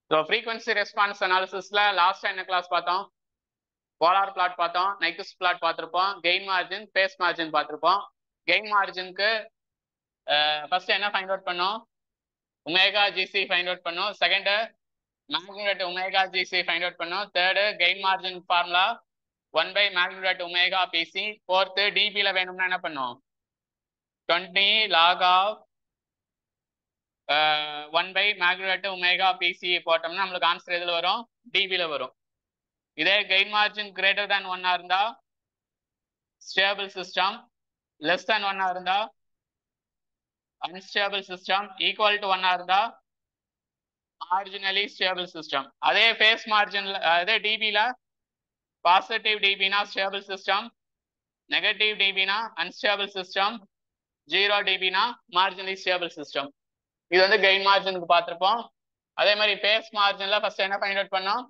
So frequency response அனாலிசிஸ்ல last என்ன class பார்த்தோம் போலார் பிளாட் பார்த்தோம் நைக்ஸ் பிளாட் பார்த்துருப்போம் கெயின் மார்ஜின் பேஸ் மார்ஜின் பார்த்துருப்போம் கெயின் மார்ஜினுக்கு ஃபர்ஸ்ட் என்ன ஃபைண்ட் அவுட் பண்ணோம் உமேகா ஜிசி ஃபைண்ட் அவுட் பண்ணோம் second magnitude omega GC find out பண்ணோம் third gain margin formula one by magnitude omega PC fourth டிபியில் வேணும்னா என்ன பண்ணோம் twenty log of one by magnitude omega PC போட்டோம்னா நம்மளுக்கு ஆன்சர் எதில் வரும் டிபியில் வரும் இதே கெயின் மார்ஜின் கிரேட்டர் தேன் ஒன்னா இருந்தா ஸ்டேபிள் சிஸ்டம் லெஸ் தேன் ஒன்னா இருந்தா அன்ஸ்டேபிள் சிஸ்டம் ஈக்குவல் டு ஒன்னா இருந்தா மார்ஜினலி ஸ்டேபிள் சிஸ்டம் அதே ஃபேஸ் மார்ஜின்ல அதே டிபில பாசிட்டிவ் டிபினா ஸ்டேபிள் சிஸ்டம் நெகட்டிவ் டிபினா அன்ஸ்டேபிள் சிஸ்டம் ஜீரோ டிபினா மார்ஜினலி ஸ்டேபிள் சிஸ்டம் இது வந்து கெயின் மார்ஜினுக்கு பார்த்துருப்போம் அதே மாதிரி ஃபேஸ் மார்ஜின்ல ஃபர்ஸ்ட் என்ன ஃபைண்ட் அவுட் பண்ணோம்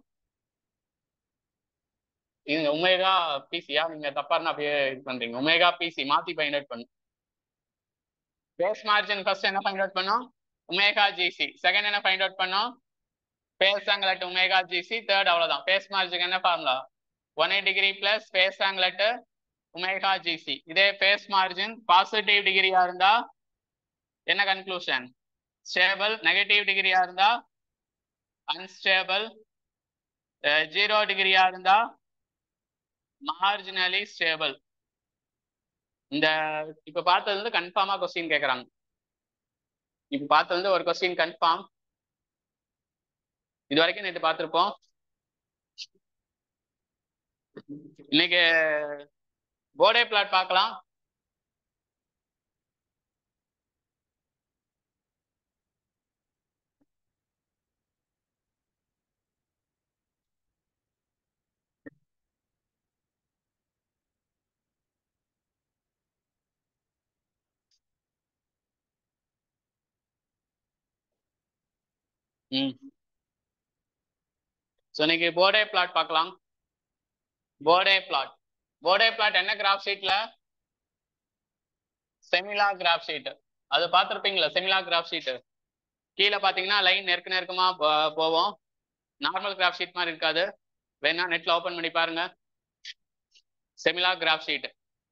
இது உமேகா பிசியா நீங்க தப்பாருன்னா அப்படியே இது பண்றீங்க உமேகா பிசி மாத்தி ஃபைண்ட் அவுட் பண்ணும் பேஸ் மார்ஜின் ஃபர்ஸ்ட் என்ன ஃபைண்ட் அவுட் பண்ணோம் உமேகா ஜிசி செகண்ட் என்ன ஃபைண்ட் அவுட் பண்ணோம் phase angle at omega GC third அவ்வளவுதான் பேஸ் மார்ஜின் என்ன formula one eight degree plus phase angle at omega GC இதே பேஸ் மார்ஜின் பாசிட்டிவ் டிகிரியா இருந்தா என்ன கன்க்ளூஷன் ஸ்டேபிள் நெகட்டிவ் டிகிரியா இருந்தா அன்ஸ்டேபிள் ஜீரோ டிகிரியா இருந்தா மார்ஜினலி ஸ்டேபிள் இந்த இப்ப பார்த்தது வந்து கன்ஃபார்மா கொஸ்டின் கேக்குறாங்க இப்ப பார்த்தது வந்து ஒரு கொஸ்டின் கன்ஃபார்ம் இது வரைக்கும் நேற்று பார்த்திருப்போம் இன்னைக்கு போர்டே பிளாட் பார்க்கலாம் ம் ஸோ இன்னைக்கு போர்டே பிளாட் பார்க்கலாம் போர்டே பிளாட் போர்டே பிளாட் என்ன கிராஃப் ஷீட்ல செமிலா கிராஃப் ஷீட் அது பார்த்துருப்பீங்களா செமிலா கிராஃப் ஷீட் கீழே பார்த்தீங்கன்னா லைன் நெருக்க நெருக்கமா போ- போவோம் நார்மல் கிராஃப் ஷீட் மாதிரி இருக்காது வேணா நெட்ல ஓபன் பண்ணி பாருங்க semilog graph sheet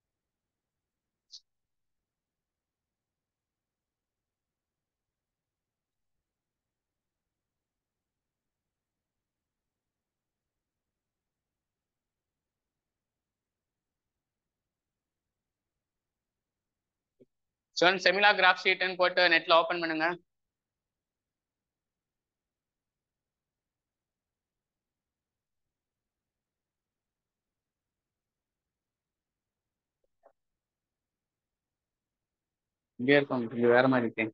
so semilog graph ஷீட்னு போட்டு நெட்ல ஓபன் பண்ணுங்க இங்கே இருக்கும் இது வேற மாதிரி இருக்கேன்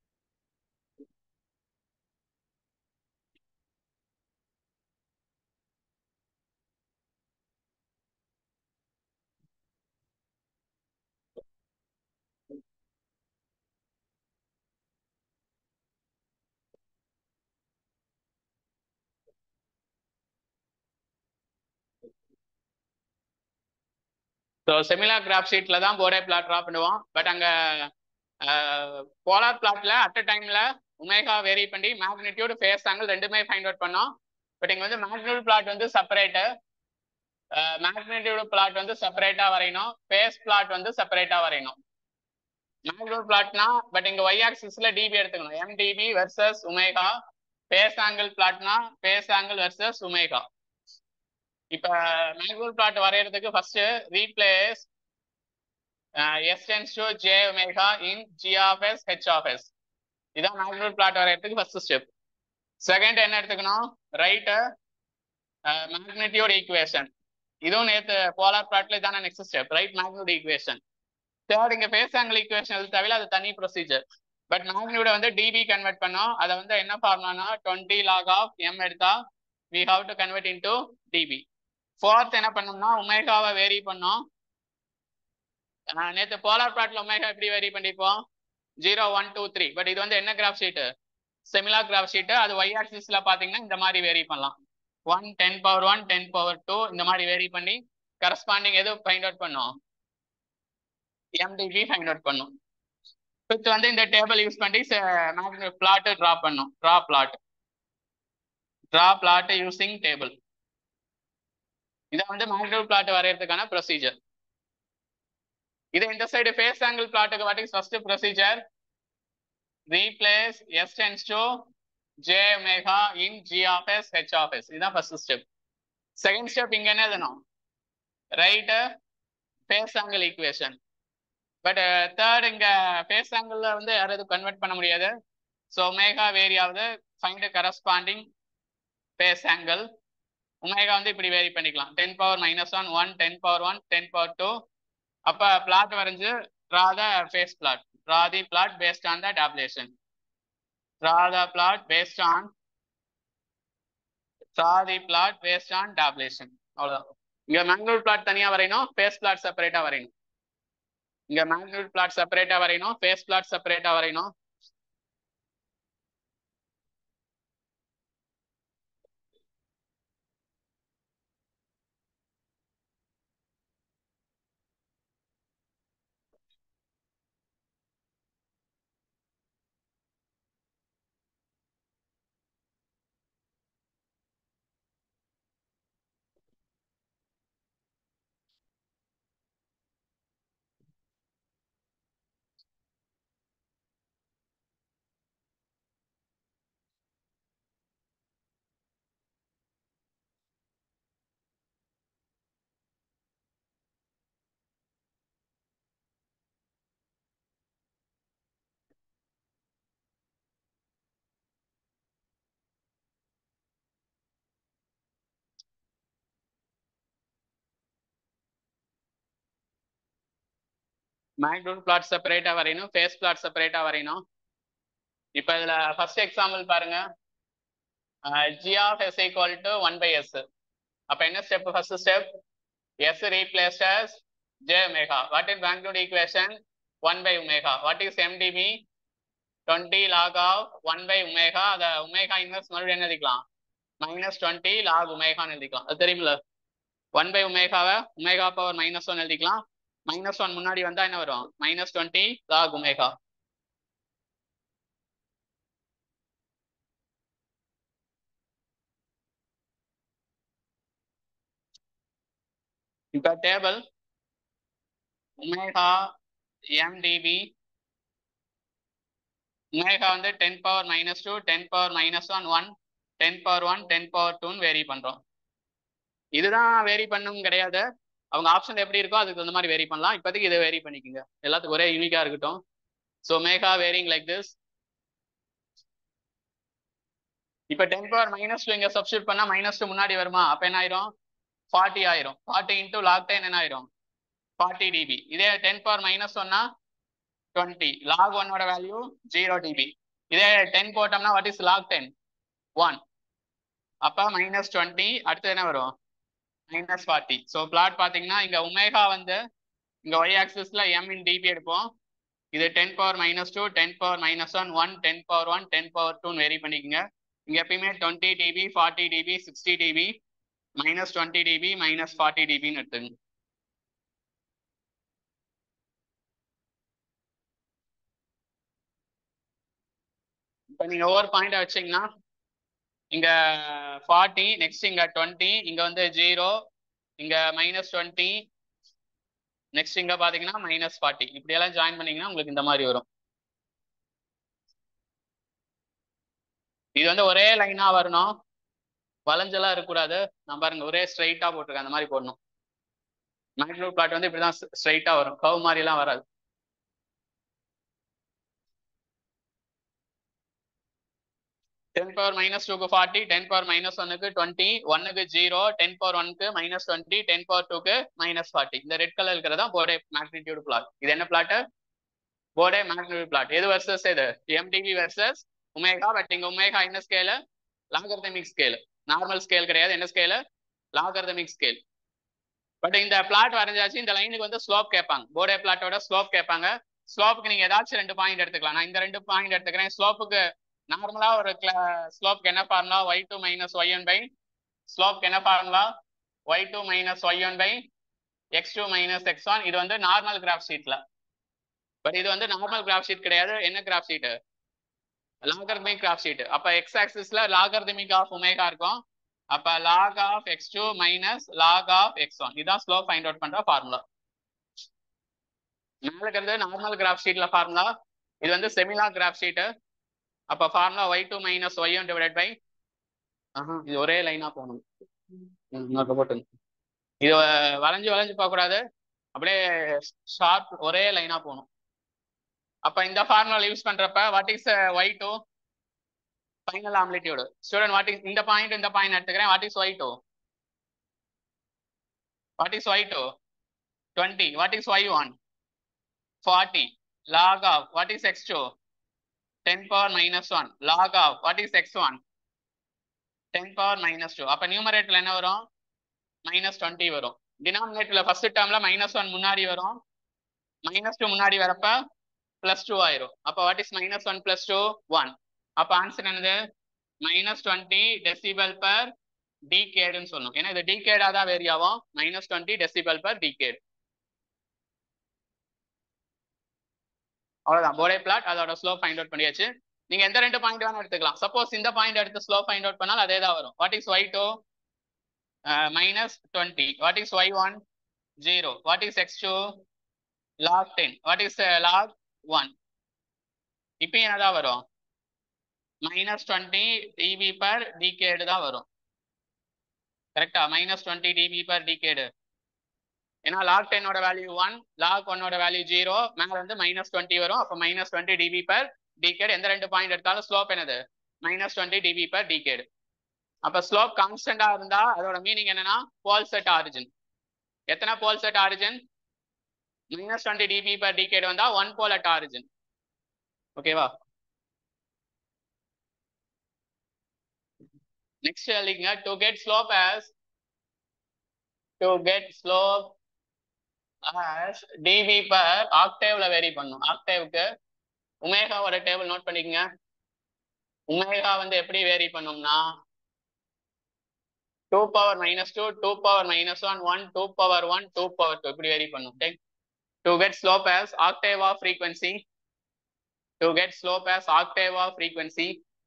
ஸோ செமிலா கிராஃப் ஷீட்ல தான் போர்டே பிளாட் ட்ரா பண்ணுவோம் பட் அங்க போலார் பிளாட்ல அட் அ டைம்ல உமேகா வேரி பண்ணி மேக்னிடியூட் ஃபேஸ் ஆங்கிள் ரெண்டுமே ஃபைண்ட் அவுட் பண்ணோம் பட் இங்க வந்து மேக்னிடியூட் பிளாட் வந்து செப்பரேட்டு மேக்னிடியூட் பிளாட் வந்து செப்பரேட்டா வரையணும் ஃபேஸ் பிளாட் வந்து செப்பரேட்டா வரையணும் மேக்னிடியூட் பிளாட்னா பட் இங்க ஒய் ஆக்சிஸ்ல டிபி எடுத்துக்கணும் M dB versus omega phase angle பிளாட்னா ஃபேஸ் ஆங்கிள் வெர்சஸ் உமேகா இப்ப மேக்னிடியூட் பிளாட் வரையறதுக்கு first replace S tends to J omega in G of S H of S இதான் மேக்னிடியூட் பிளாட் வரையறதுக்கு first step second என்ன எடுத்துக்கணும் right magnitude equation இதுவும் நேத்து polar பிளாட்ல இதான next step right magnitude equation third இங்க ஃபேஸ் ஆங்கிள் ஈக்குவேஷன் எழுத தேவையில்ல அது தனி ப்ரொசீஜர் பட் மேக்னிடியூட வந்து டிபி கன்வெர்ட் பண்ணோம் அதை வந்து என்ன ஃபார்முலானா டுவெண்ட்டி லாக் ஆஃப் எம் எடுத்தா we have to convert into dB fourth என்ன பண்ணோம்னா உமேகாவை வேரி பண்ணோம் ஆஹ் நேத்து போலார் பிளாட்ல ஒமேகா எப்படி வேரி பண்ணிப்போம் zero one two three but இது வந்து என்ன graph sheet semilog graph sheet அது ஒய் ஆக்சிஸ்ல பாத்தீங்கன்னா இந்த மாதிரி வேரி பண்ணலாம் one ten power one ten power two இந்த மாதிரி வேரி பண்ணி கரஸ்பாண்டிங் எது ஃபைண்ட் அவுட் பண்ணோம் எம்டிபி ஃபைண்ட் அவுட் பண்ணும் ஃபிஃப்த் வந்து இந்த டேபிள் யூஸ் பண்ணி பிளாட் ட்ரா பண்ணும் draw plot draw plot using table இதை வந்து மேக்னிடியூட் பிளாட் வரையறதுக்கான ப்ரொசீஜர் இது இந்த சைடு ஃபேஸ் ஆங்கிள் பிளாட்டுக்கு வாட்டி first procedure replace S tends to J omega in G of S H of S இதுதான் first step second step இங்க என்ன எழுதணும் right phase angle equation but third இங்க phase angle வந்து யாரும் கன்வெர்ட் பண்ண முடியாது ஸோ ஒமேகா வேரி ஆகுது find corresponding phase angle omega வந்து இப்படி வேரி பண்ணிக்கலாம் ten power minus one one ten power one ten power two அப்போ பிளாட் வரைஞ்சு draw the face plot draw the plot based on the tabulation draw the plot based on draw the plot based on tabulation அவ்வளோதான் இங்க மேக்னூட் plot தனியா வரையணும் phase plot செப்பரேட்டா வரையணும் இங்க மேக்னூட் plot செப்பரேட்டா வரையணும் phase plot செப்பரேட்டா வரையணும் மேக்னூட் பிளாட் செப்பரேட்டா வரையணும் ஃபேஸ் பிளாட் செப்பரேட்டா வரையணும் இப்போ இதுல ஃபர்ஸ்ட் எக்ஸாம்பிள் பாருங்க G of S equal to one by S அப்போ என்ன step first step S replaced as J omega what is magnitude equation one by omega what is M dB twenty log of one by omega அதை omega inverse மறுபடியும் என்ன எழுதிக்கலாம் minus twenty lock ஒமேகான்னு எழுதிக்கலாம் அது தெரியுமில்ல one by ஒமேகாவை omega power minus one எழுதிக்கலாம் minus one முன்னாடி வந்தா என்ன வரும் மைனஸ் டுவெண்ட்டி லாக் ஒமேகா இப்போ டேபிள் ஒமேகா எம்டிபி ஒமேகா வந்து ten power minus two ten power minus one one ten power one ten power டூன்னு வேரி பண்ணுறோம் இதுதான் வேரி பண்ணும் கிடையாது அவங்க ஆப்ஷன் எப்படி இருக்கோ அதுக்கு தகுந்த மாதிரி வேரி பண்ணலாம் இப்போதைக்கு இதை வேரி பண்ணிக்கோங்க எல்லாத்துக்கும் ஒரே யூனிக்காக இருக்கட்டும் so omega varying like this இப்போ டென் பவர் மைனஸ் டூ இங்கே சப்ஸ்டியூட் பண்ணால் மைனஸ் டூ முன்னாடி வருமா அப்போ என்ன ஆயிரும் ஃபார்ட்டி ஆயிரும் ஃபார்ட்டி இன்டூ லாக் டென் என்ன ஆயிரும் ஃபார்ட்டி டிபி இதே டென் பவர் மைனஸ் ஒன்னா டுவெண்ட்டி லாக் ஒன்னோட வேல்யூ ஜீரோ டிபி இதே டென் போட்டோம்னா what is log ten one அப்போ மைனஸ் டுவெண்ட்டி அடுத்து என்ன வரும் மைனஸ் ஃபார்ட்டி ஸோ பிளாட் பார்த்தீங்கன்னா இங்கே ஒமேகா வந்து இங்கே ஒய் ஆக்சிஸில் எம் இன் டிபி எடுப்போம் இது ten power minus two ten power minus one one ten power one ten power டூன்னு வெரி பண்ணிக்கோங்க இங்கே எப்பயுமே twenty dB forty dB sixty dB minus twenty dB minus forty டிபின்னு எடுத்துங்க இப்போ நீங்கள் ஒவ்வொரு பாயிண்டை வச்சிங்கன்னா இங்கே ஃபார்ட்டி நெக்ஸ்ட் இங்கே டுவெண்ட்டி இங்கே வந்து ஜீரோ இங்கே மைனஸ் டுவெண்ட்டி நெக்ஸ்ட் இங்கே பார்த்தீங்கன்னா மைனஸ் ஃபார்ட்டி இப்படியெல்லாம் ஜாயின் பண்ணீங்கன்னா உங்களுக்கு இந்த மாதிரி வரும் இது வந்து ஒரே லைனாக வரணும் வளைஞ்செல்லாம் இருக்கக்கூடாது நான் பாருங்க ஒரே ஸ்ட்ரைட்டாக போட்டிருக்கேன் அந்த மாதிரி போடணும் மேக்னூட் பிளாட் வந்து இப்படி தான் ஸ்ட்ரைட்டாக வரும் கவ் மாதிரிலாம் வராது டென் பவர் மைனஸ் டூக்கு ஃபார்ட்டி டென் பவர் மைனஸ் ஒன்னுக்கு டுவெண்ட்டி ஒன்னுக்கு ஜீரோ டென் பவர் ஒன்க்கு மைனஸ் டுவெண்ட்டி டென் பவர் டூக்கு மைனஸ் ஃபார்ட்டி இந்த ரெட் கலர் இருக்கிறதா போர்டே மேக்னிடியூட் பிளாட் இது என்ன பிளாட் போர்டே மேக்னிடியூட் பிளாட் எது வர்சஸ் எது எம்டிவி வர்சஸ் உமேகா பட் இங்க உமேகா என்ன scale logarithmic scale normal scale கிடையாது என்ன ஸ்கேலு லாகர்தமிக் ஸ்கேல் பட் இந்த பிளாட் வரைஞ்சாச்சு இந்த லைனுக்கு வந்து ஸ்லோப் கேட்பாங்க போர்டே பிளாட்டோட ஸ்லோப் கேட்பாங்க ஸ்லோப்புக்கு நீங்க ஏதாச்சும் ரெண்டு பாயிண்ட் எடுத்துக்கலாம் நான் இந்த ரெண்டு பாயிண்ட் எடுத்துக்கிறேன் ஸ்லோப்புக்கு நார்மலா ஒரு ஸ்லோப்க்கு என்ன formula Y two minus Y one by ஸ்லோப்க்கு என்ன formula Y two minus Y one by X two minus X one இது வந்து நார்மல் கிராஃப் ஷீட்ல பட் இது வந்து நார்மல் கிராஃப் ஷீட் கிடையாது என்ன graph sheet logarithmic graph sheet அப்ப எக்ஸ் ஆக்சிஸ்ல லாகர்மிக் ஆஃப் ஒமேகா இருக்கும் அப்ப log of X two minus log of X one இதான் ஸ்லோ ஃபைண்ட் அவுட் பண்ற ஃபார்முலா மேல இருக்கிறது நார்மல் கிராஃப் ஷீட்ல ஃபார்முலா இது வந்து செமிலா கிராஃப் ஷீட் அப்ப formula Y two minus Y one divide by இது ஒரே லைனா போகணும் இன்னொரு போட்டுங்க இது வளைஞ்சு வளைஞ்சு போக கூடாது அப்படியே ஷார்ப் ஒரே லைனா போகணும் அப்ப இந்த ஃபார்முலா யூஸ் பண்றப்ப what is Y two final amplitude student what is இந்த பாயிண்ட் இந்த பாயிண்ட் எடுத்துக்கிறேன் what is Y two what is Y two twenty what is Y one forty log of what is X two ten power minus one log of what is X one ten power minus two அப்ப நியூமரேட்டர்ல என்ன வரும் minus twenty வரும் டினாமினேட்டர்ல first டேர்ம்ல minus one முன்னாடி வரும் minus two முன்னாடி வரப்ப பிளஸ் டூ ஆயிரும் அப்ப what is minus one plus two one அப்ப ஆன்சர் என்னது மைனஸ் டுவெண்ட்டி டெசிபல் பர் டிகேடுன்னு சொல்லணும் ஏன்னா இது டிகேடா தான் வேரி ஆகும் minus twenty decibel per decade அவ்வளவுதான் போர்டே பிளாட் அதோட ஸ்லோ ஃபைண்ட் அவுட் பண்ணியாச்சு நீங்க எந்த ரெண்டு பாயிண்ட் வேணா எடுத்துக்கலாம் சப்போஸ் இந்த பாயிண்ட் எடுத்து ஸ்லோ ஃபைண்ட் அவுட் பண்ணால் அதே தான் வரும் what is Y two minus twenty what is Y one zero what is X two log ten what is log one இப்போ என்னதான் வரும் minus twenty dB per decade தான் வரும் கரெக்டா minus twenty dB per decade ஏன்னா log டென்னோட value one log ஒன்னோட value zero மேல வந்து மைனஸ் டுவெண்ட்டி வரும் அப்போ minus twenty dB per decade எந்த ரெண்டு பாயிண்ட் எடுத்தாலும் ஸ்லோப் என்னது minus twenty dB per decade அப்ப ஸ்லோப் கான்ஸ்டன்டா இருந்தா அதோட மீனிங் என்னன்னா போல் செட் ஆரிஜின் எத்தனை pole at origin minus twenty dB per decade வந்தா ஒன் போல் அட் ஆரிஜின் ஓகேவா நெக்ஸ்ட் எழுதிங்க to get slope as to get slope as dB per ஆக்டேவ்ல வேரி பண்ணும் ஆக்டேவுக்கு உமேகாவோட டேபிள் நோட் பண்ணிக்கங்க உமேகா வந்து எப்படி வேரி பண்ணும்னா two power minus two two power minus one one two power one two power two இப்படி வேரி பண்ணும் to get slope as octave of frequency to get slope as octave of frequency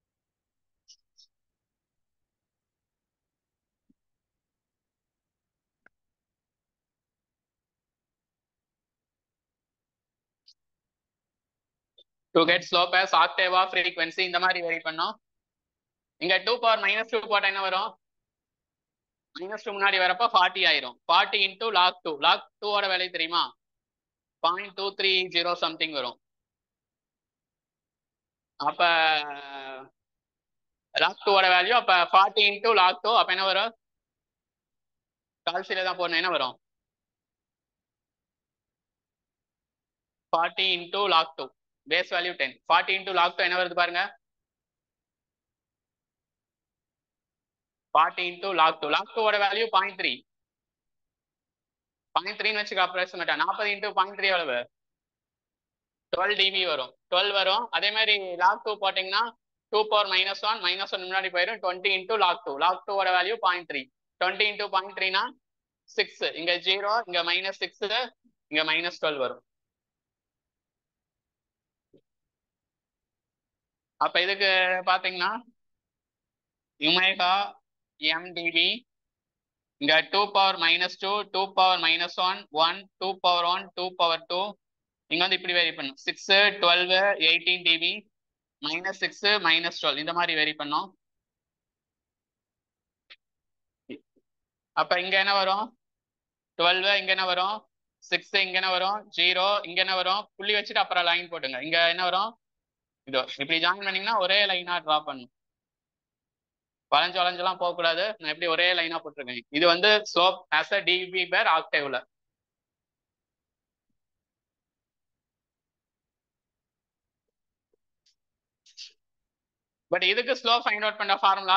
to get slope as octave of frequency இந்த மாதிரி vary பண்ணோம் இங்க two power minus two போட்டா என்ன வரும் minus two முன்னாடி வரப்ப ஃபார்ட்டி ஆயிரும் forty into log two log டூவோட வேலை தெரியுமா point two three zero something வரும் அப்ப லாக் டூவோட வேல்யூ அப்ப ஃபார்ட்டி இன்டூ லாக் டூ அப்ப என்ன வரும் கால்சியில தான் போடணும் என்ன வரும் forty into log two base value ten forty into log two என்ன வருது பாருங்க forty into log two log டூவோட வேல்யூ பாயிண்ட் த்ரீ பாயிண்ட் த்ரீன்னு வச்சுக்க அப்ராக்சிமேட்டா நாற்பது இன்டூ பாயிண்ட் த்ரீ எவ்வளவு டுவெல் டிபி வரும் டுவெல் வரும் அதே மாதிரி லாக் டூ போட்டிங்கன்னா two power minus one minus one முன்னாடி போயிடும் twenty into log two log டூவோட value point three twenty into point த்ரீனா சிக்ஸ் இங்க ஜீரோ இங்க மைனஸ் சிக்ஸ் இங்க மைனஸ் டுவெல் வரும் அப்ப இதுக்கு பாத்தீங்கன்னா யுமேகா எம்டிபி இங்க two power minus two two power minus one one two power one two power two இங்க வந்து இப்படி வேரி பண்ணும் six twelve eighteen dB minus six minus twelve இந்த மாதிரி வேரி பண்ணோம் அப்ப இங்க என்ன வரும் டுவெல் இங்க என்ன வரும் சிக்ஸ் இங்க என்ன வரும் ஜீரோ இங்க என்ன வரும் புள்ளி வச்சுட்டு அப்புறம் லைன் போட்டுங்க இங்க என்ன வரும் இதோ இப்படி ஜாயின் பண்ணீங்கன்னா ஒரே லைனா டிரா பண்ணும் வளைஞ்சு வளைஞ்செல்லாம் போகக்கூடாது நான் எப்படி ஒரே லைனா போட்டிருக்கேன் இது வந்து slope as a dB per ஆக்டேவ்ல பட் இதுக்கு ஸ்லோ ஃபைண்ட் அவுட் பண்ண ஃபார்முலா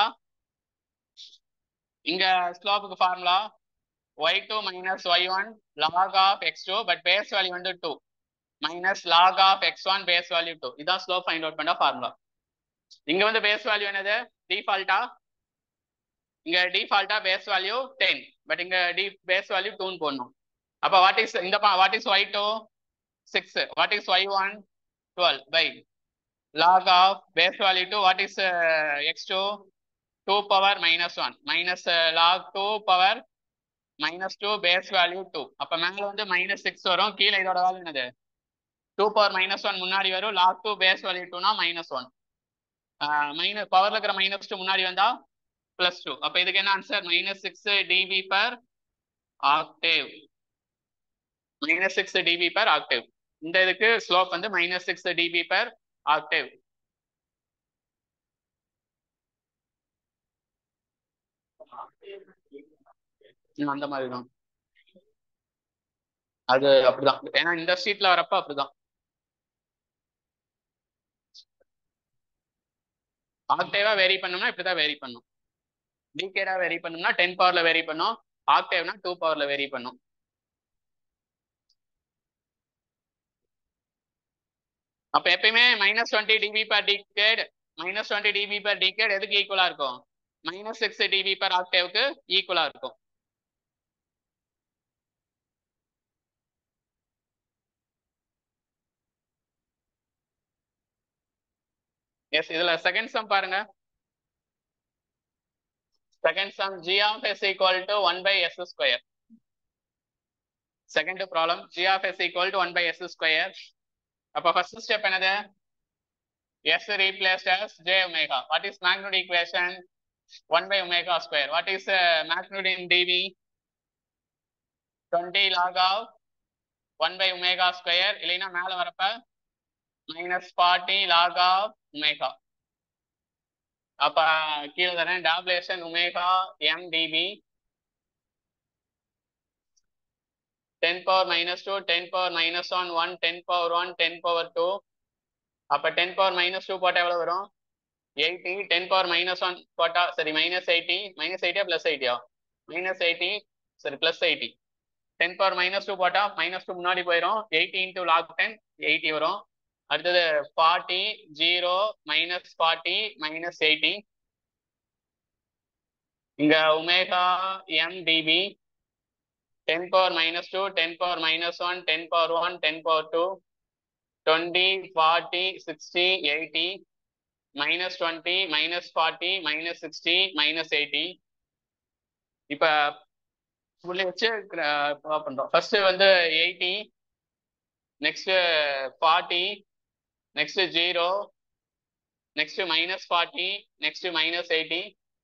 இங்க ஸ்லோப்புக்கு formula Y two minus Y one log of X two but base value வந்து two minus log of X one base value two இதான் slope find out பண்ண formula இங்க வந்து base value என்னது டிஃபால்ட்டா இங்க டிஃபால்ட்டா பேஸ் வேல்யூ டென் பட் இங்க டி பேஸ் வேல்யூ டூன்னு போடணும் அப்ப வாட் இஸ் இந்த what is Y two six what is Y one twelve by log of base value 2 what is uh, x2 2 power minus 1 minus uh, log 2 power minus 2 base value 2 அப்ப மேல வந்து minus 6 வரும் கீழே இதோட value என்னது 2 power minus 1 முன்னாடி வரும் log 2 base value 2 னா minus 1 மைனஸ் பவர்ல இருக்கிற மைனஸ் டூ முன்னாடி வந்தா பிளஸ் டூ அப்ப இதுக்கு என்ன answer minus six dB per octave minus six dB per octave இந்த இதுக்கு ஸ்லோப் வந்து minus six dB per octave அந்த மாதிரி தான் அது அப்படிதான் ஏன்னா இந்த ஷீட்ல வரப்ப அப்படிதான் ஆக்டேவா வேரி பண்ணோம்னா இப்படிதான் வேரி பண்ணும் டிகேடா வேரி பண்ணோம்னா டென் பவர்ல வேரி பண்ணும் ஆக்டேவ்னா டூ பவர்ல வேரி பண்ணும் அப்ப எப்பயுமே minus twenty dB per decade minus twenty dB per decade எதுக்கு ஈக்குவலா இருக்கும் மைனஸ் சிக்ஸ் டிபி பர் ஆக்டேவுக்கு ஈக்குவலா இருக்கும் எஸ் இதுல செகண்ட் சம் பாருங்க second sum g of s equal to 1 by s square second problem g of s equal to 1 by s square அப்ப first step என்னது s replaced as j omega what is magnitude equation 1 by omega square what is uh, magnitude in dv 20 log of 1 by omega square இல்லைன்னா மேல வரப்ப minus 40 log of omega அப்ப கீழே தரேன் tabulation omega m dB ten power minus two ten power minus one one ten power one ten power two அப்ப ten power minus two போட்டா எவ்வளவு வரும் eighty ten power minus one போட்டா சரி minus eighty minus எயிட்டியா plus எயிட்டியா minus eighty சரி plus eighty ten power minus two போட்டா மைனஸ் டூ முன்னாடி போயிடும் eighty into log ten eighty வரும் அடுத்தது forty zero minus forty minus eighty இங்க omega m dB ten power minus two ten power minus one ten power one ten power two twenty forty sixty eighty minus twenty minus forty minus sixty minus eighty இப்போ உள்ள வச்சு பண்றோம் first வந்து eighty next forty next zero next minus forty next minus eighty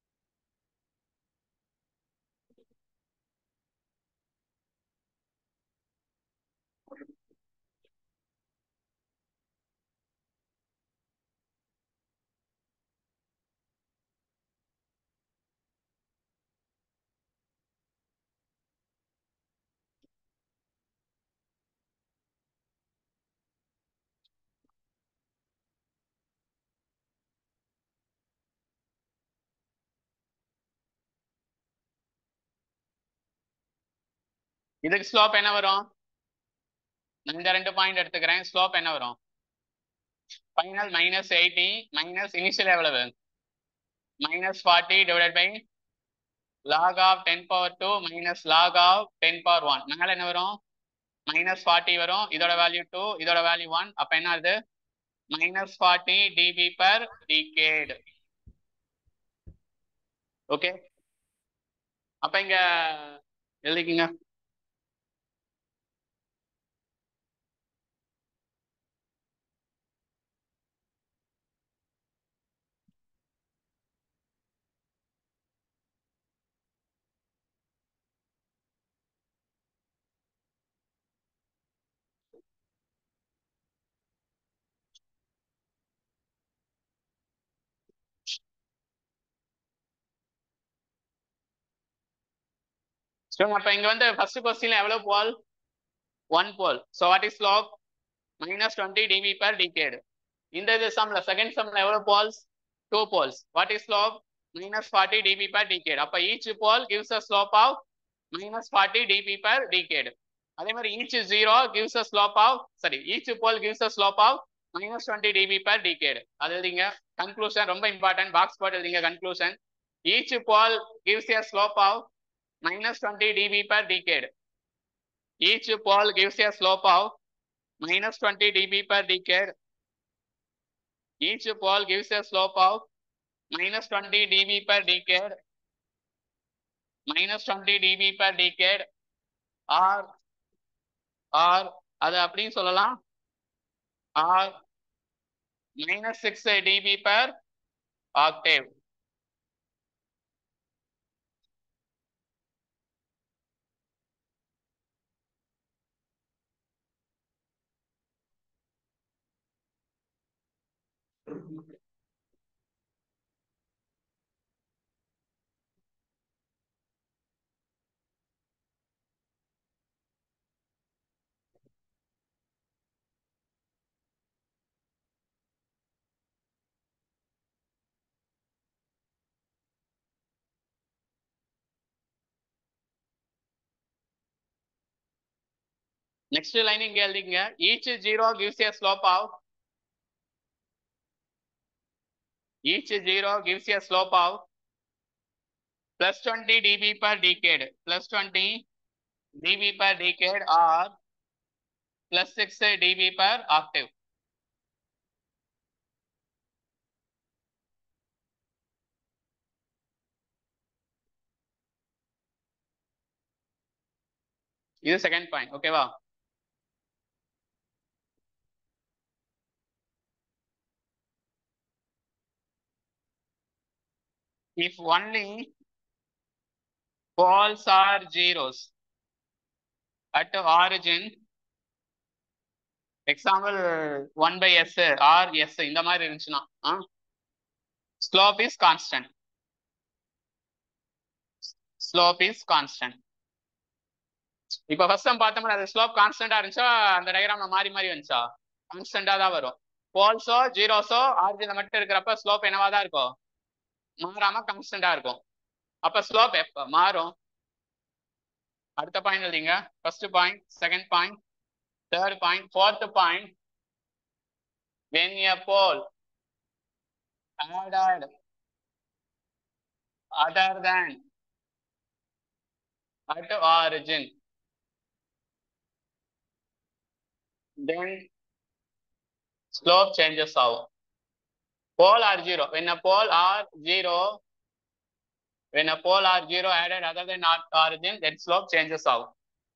இதுக்கு slope என்ன வரும் நான் இந்த ரெண்டு பாயிண்ட் எடுத்துக்கிறேன் ஸ்லோப் என்ன வரும் final minus eighty minus initial எவ்வளவு minus forty divided by log of ten power two minus log of ten power one மேலே என்ன வரும் மைனஸ் ஃபார்ட்டி வரும் இதோட வேல்யூ டூ இதோட வேல்யூ ஒன் அப்போ என்ன ஆகுது minus forty dB per decade okay அப்ப இங்க எழுதிக்கிங்க ஸ்டூடெண்ட் அப்ப இங்க வந்து ஃபர்ஸ்ட் கொஸ்டின்ல எவ்வளவு pole one pole so what is slope minus twenty dB per decade இந்த இது சம்ல செகண்ட் சம்ல எவ்வளவு poles two poles what is slope minus forty dB per decade அப்ப each pole gives a slope of minus forty dB per decade அதே மாதிரி each zero gives a slope of sorry each pole gives a slope of minus twenty dB per decade அது எழுதிங்க conclusion ரொம்ப important box போட்டு எழுதிங்க conclusion each pole gives a slope of minus 20 dB per decade. Each pole gives a slope of minus 20 dB per decade. each pole gives a slope of minus 20 dB per decade minus 20 dB per decade or or அது அப்படின்னு சொல்லலாம் or minus 6 dB per octave Next line இங்க எழுதிங்க each zero gives a slope of each zero gives a slope of plus 20 dB per decade plus 20 dB per decade or plus 6 dB per octave. இது second point ஓகேவா if only poles are zeros at origin example 1 by s or s இந்த மாதிரி இருந்துச்சுன்னா slope is constant slope is constant இப்ப first time பார்த்தோம்னா அது slope கான்ஸ்டன்டா இருந்துச்சா அந்த டயக்ராம்ல மாறி மாறி வந்துச்சா கான்ஸ்டன்டா தான் வரும் போல்ஸோ ஜீரோஸோ ஆரிஜின்ல மட்டும் இருக்கிறப்ப ஸ்லோப் என்னவா தான் இருக்கும் மாறாம கான்ஸ்டன்டா இருக்கும் அப்ப ஸ்லோப் எப்ப மாறும் அடுத்த பாயிண்ட் எழுதிங்க first point second point third point fourth point when a pole added other than at origin then slope changes ஆகும் pole are zero when a pole are zero when a pole are zero added other than at origin then slope changes ஆகும்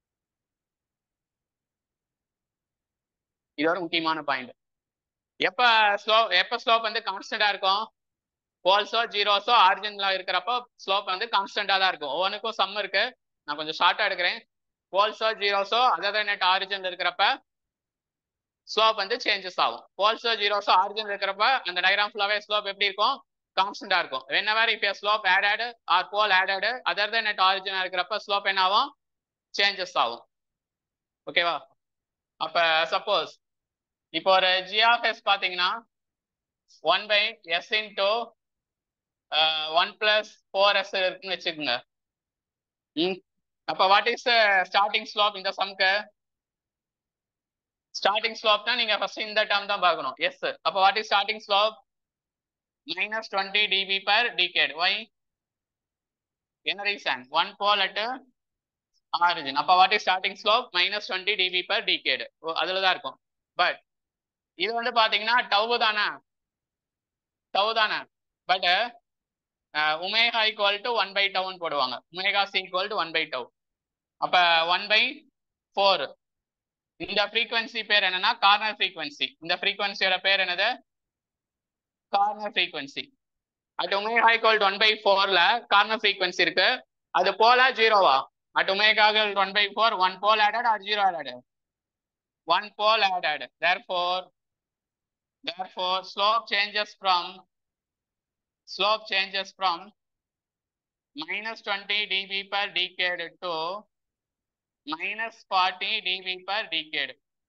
இது ஒரு முக்கியமான point எப்ப slow எப்ப slope வந்து கான்ஸ்டன்டா இருக்கும் போல்ஸோ ஜீரோஸோ ஆரிஜின்ல இருக்கிறப்போ ஸ்லோப் வந்து கான்ஸ்டன்டா தான் இருக்கும் ஒவ்வொன்றுக்கும் சம் இருக்கு நான் கொஞ்சம் ஷார்ட்டா எடுக்கிறேன் போல்ஸோ ஜீரோஸோ அதர் நெட் ஆரிஜின்ல இருக்கிறப்ப ஸ்லோப் வந்து சேஞ்சஸ் ஆகும் போல்ஸோ ஜீரோஸோ ஆரிஜின் இருக்கிறப்ப அந்த டயக்ராம் ஃபுல்லாவே ஸ்லோப் எப்படி இருக்கும் கான்ஸ்டன்டா இருக்கும் whenever if a slope added or pole added other than at origin இருக்கிறப்ப ஸ்லோப் என்ன ஆகும் சேஞ்சஸ் ஆகும் ஓகேவா அப்ப சப்போஸ் இப்போ ஒரு ஜி ஆஃப் எஸ் பாத்தீங்கன்னா one by S into one plus four s இருக்குன்னு வச்சுக்கோங்க ம் அப்ப வாட் இஸ் ஸ்டார்டிங் ஸ்லோப் இந்த சம்க்கு ஸ்டார்டிங் ஸ்லோப்னா நீங்க ஃபர்ஸ்ட் இந்த டேர்ம் தான் பார்க்கணும் எஸ் அப்ப what is starting slope minus twenty dB per decade why என்ன reason one pole at origin அப்ப what is starting slope minus twenty dB per decade அதுல தான் இருக்கும் பட் இது வந்து பாத்தீங்கன்னா டவு தானே டவு தானே but omega equal to one by tau போடுவாங்க omega c equal to one by tau அப்ப ஒன் பை ஃபோர் இந்த ஃப்ரீக்வன்சி பேர் என்னன்னா கார்னர் ஃப்ரீக்வன்சி இந்த ஃப்ரீக்வன்சியோட பேர் என்னது corner frequency at omega equal to one by ஃபோர்ல கார்னர் ஃப்ரீக்வன்சி இருக்கு அது போல ஜீரோவா at omega one by four one pole added or zero added one pole added. Therefore, therefore, slope changes from slope changes from minus 20 dB per decade to minus 40 dB per decade.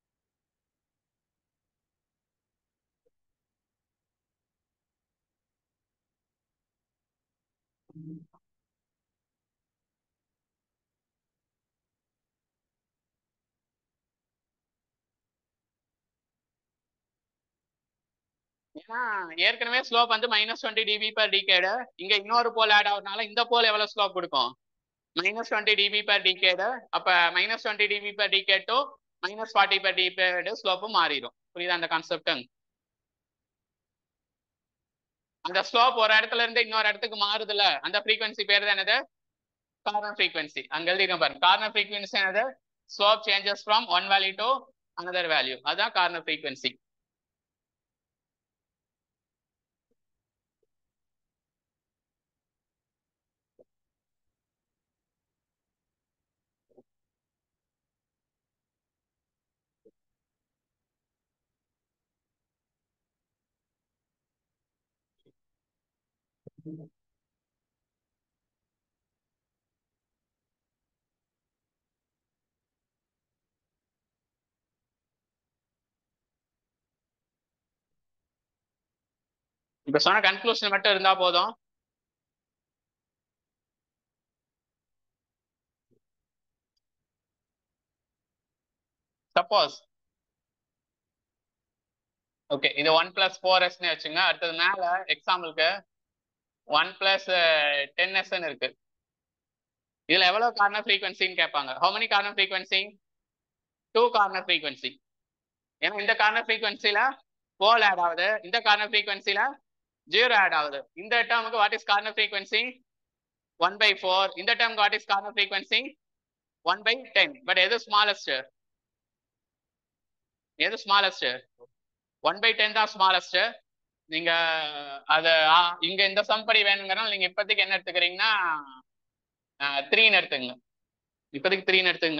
ஏன்னா ஏற்கனவே slope வந்து minus twenty dB per decade இங்க இன்னொரு போல் add ஆகுறதுனால இந்த போல் எவ்வளவு slope கொடுக்கும் minus twenty dB per decade அப்ப minus twenty dB per decade to minus forty per decade ஸ்லோப்பும் மாறிடும் புரியுதா அந்த கான்செப்ட் அந்த ஸ்லோப் ஒரு இடத்துல இருந்து இன்னொரு இடத்துக்கு மாறுதுல அந்த ஃப்ரீக்வன்சி பேர் தான் என்னது கார்னர் ஃப்ரீக்வன்சி அங்க எழுதிருக்கேன் பாருங்க கார்னர் ஃப்ரீக்வன்சி என்னது slope changes from one value to another value அதான் கார்னர் ஃப்ரீக்வன்சி இப்ப சொன்ன கன்க்ளூஷன் மட்டும் இருந்தா போதும் சப்போஸ் ஓகே இது ஒன் பிளஸ் ஃபோர் எஸ்னு வச்சுங்க அடுத்தது மேல எக்ஸாம்பிளுக்கு ஒன் பிளஸ் டென் எஸ்ன்னு இருக்கு இதுல எவ்வளவு கார்னர் ஃப்ரீக்வன்சின்னு கேட்பாங்க how many corner frequency two corner frequency ஏன்னா இந்த கார்னர் ஃப்ரீக்வன்சில போல் ஆட் ஆகுது இந்த கார்னர் ஃப்ரீக்வன்சில ஜீரோ ஆட் ஆகுது இந்த டேர்முக்கு what is corner frequency one by four இந்த டேர்முக்கு what is corner frequency one by ten but எது ஸ்மாலஸ்ட் எது ஸ்மாலஸ்ட் ஒன் பை டென் தான் ஸ்மாலஸ்ட் நீங்க அத ஆ, இங்க இந்த சம்படி வேணுங்கிறனால நீங்க இப்போதைக்கு என்ன எடுத்துக்கிறீங்கன்னா த்ரீன்னு எடுத்துங்க இப்போதைக்கு த்ரீன்னு எடுத்துங்க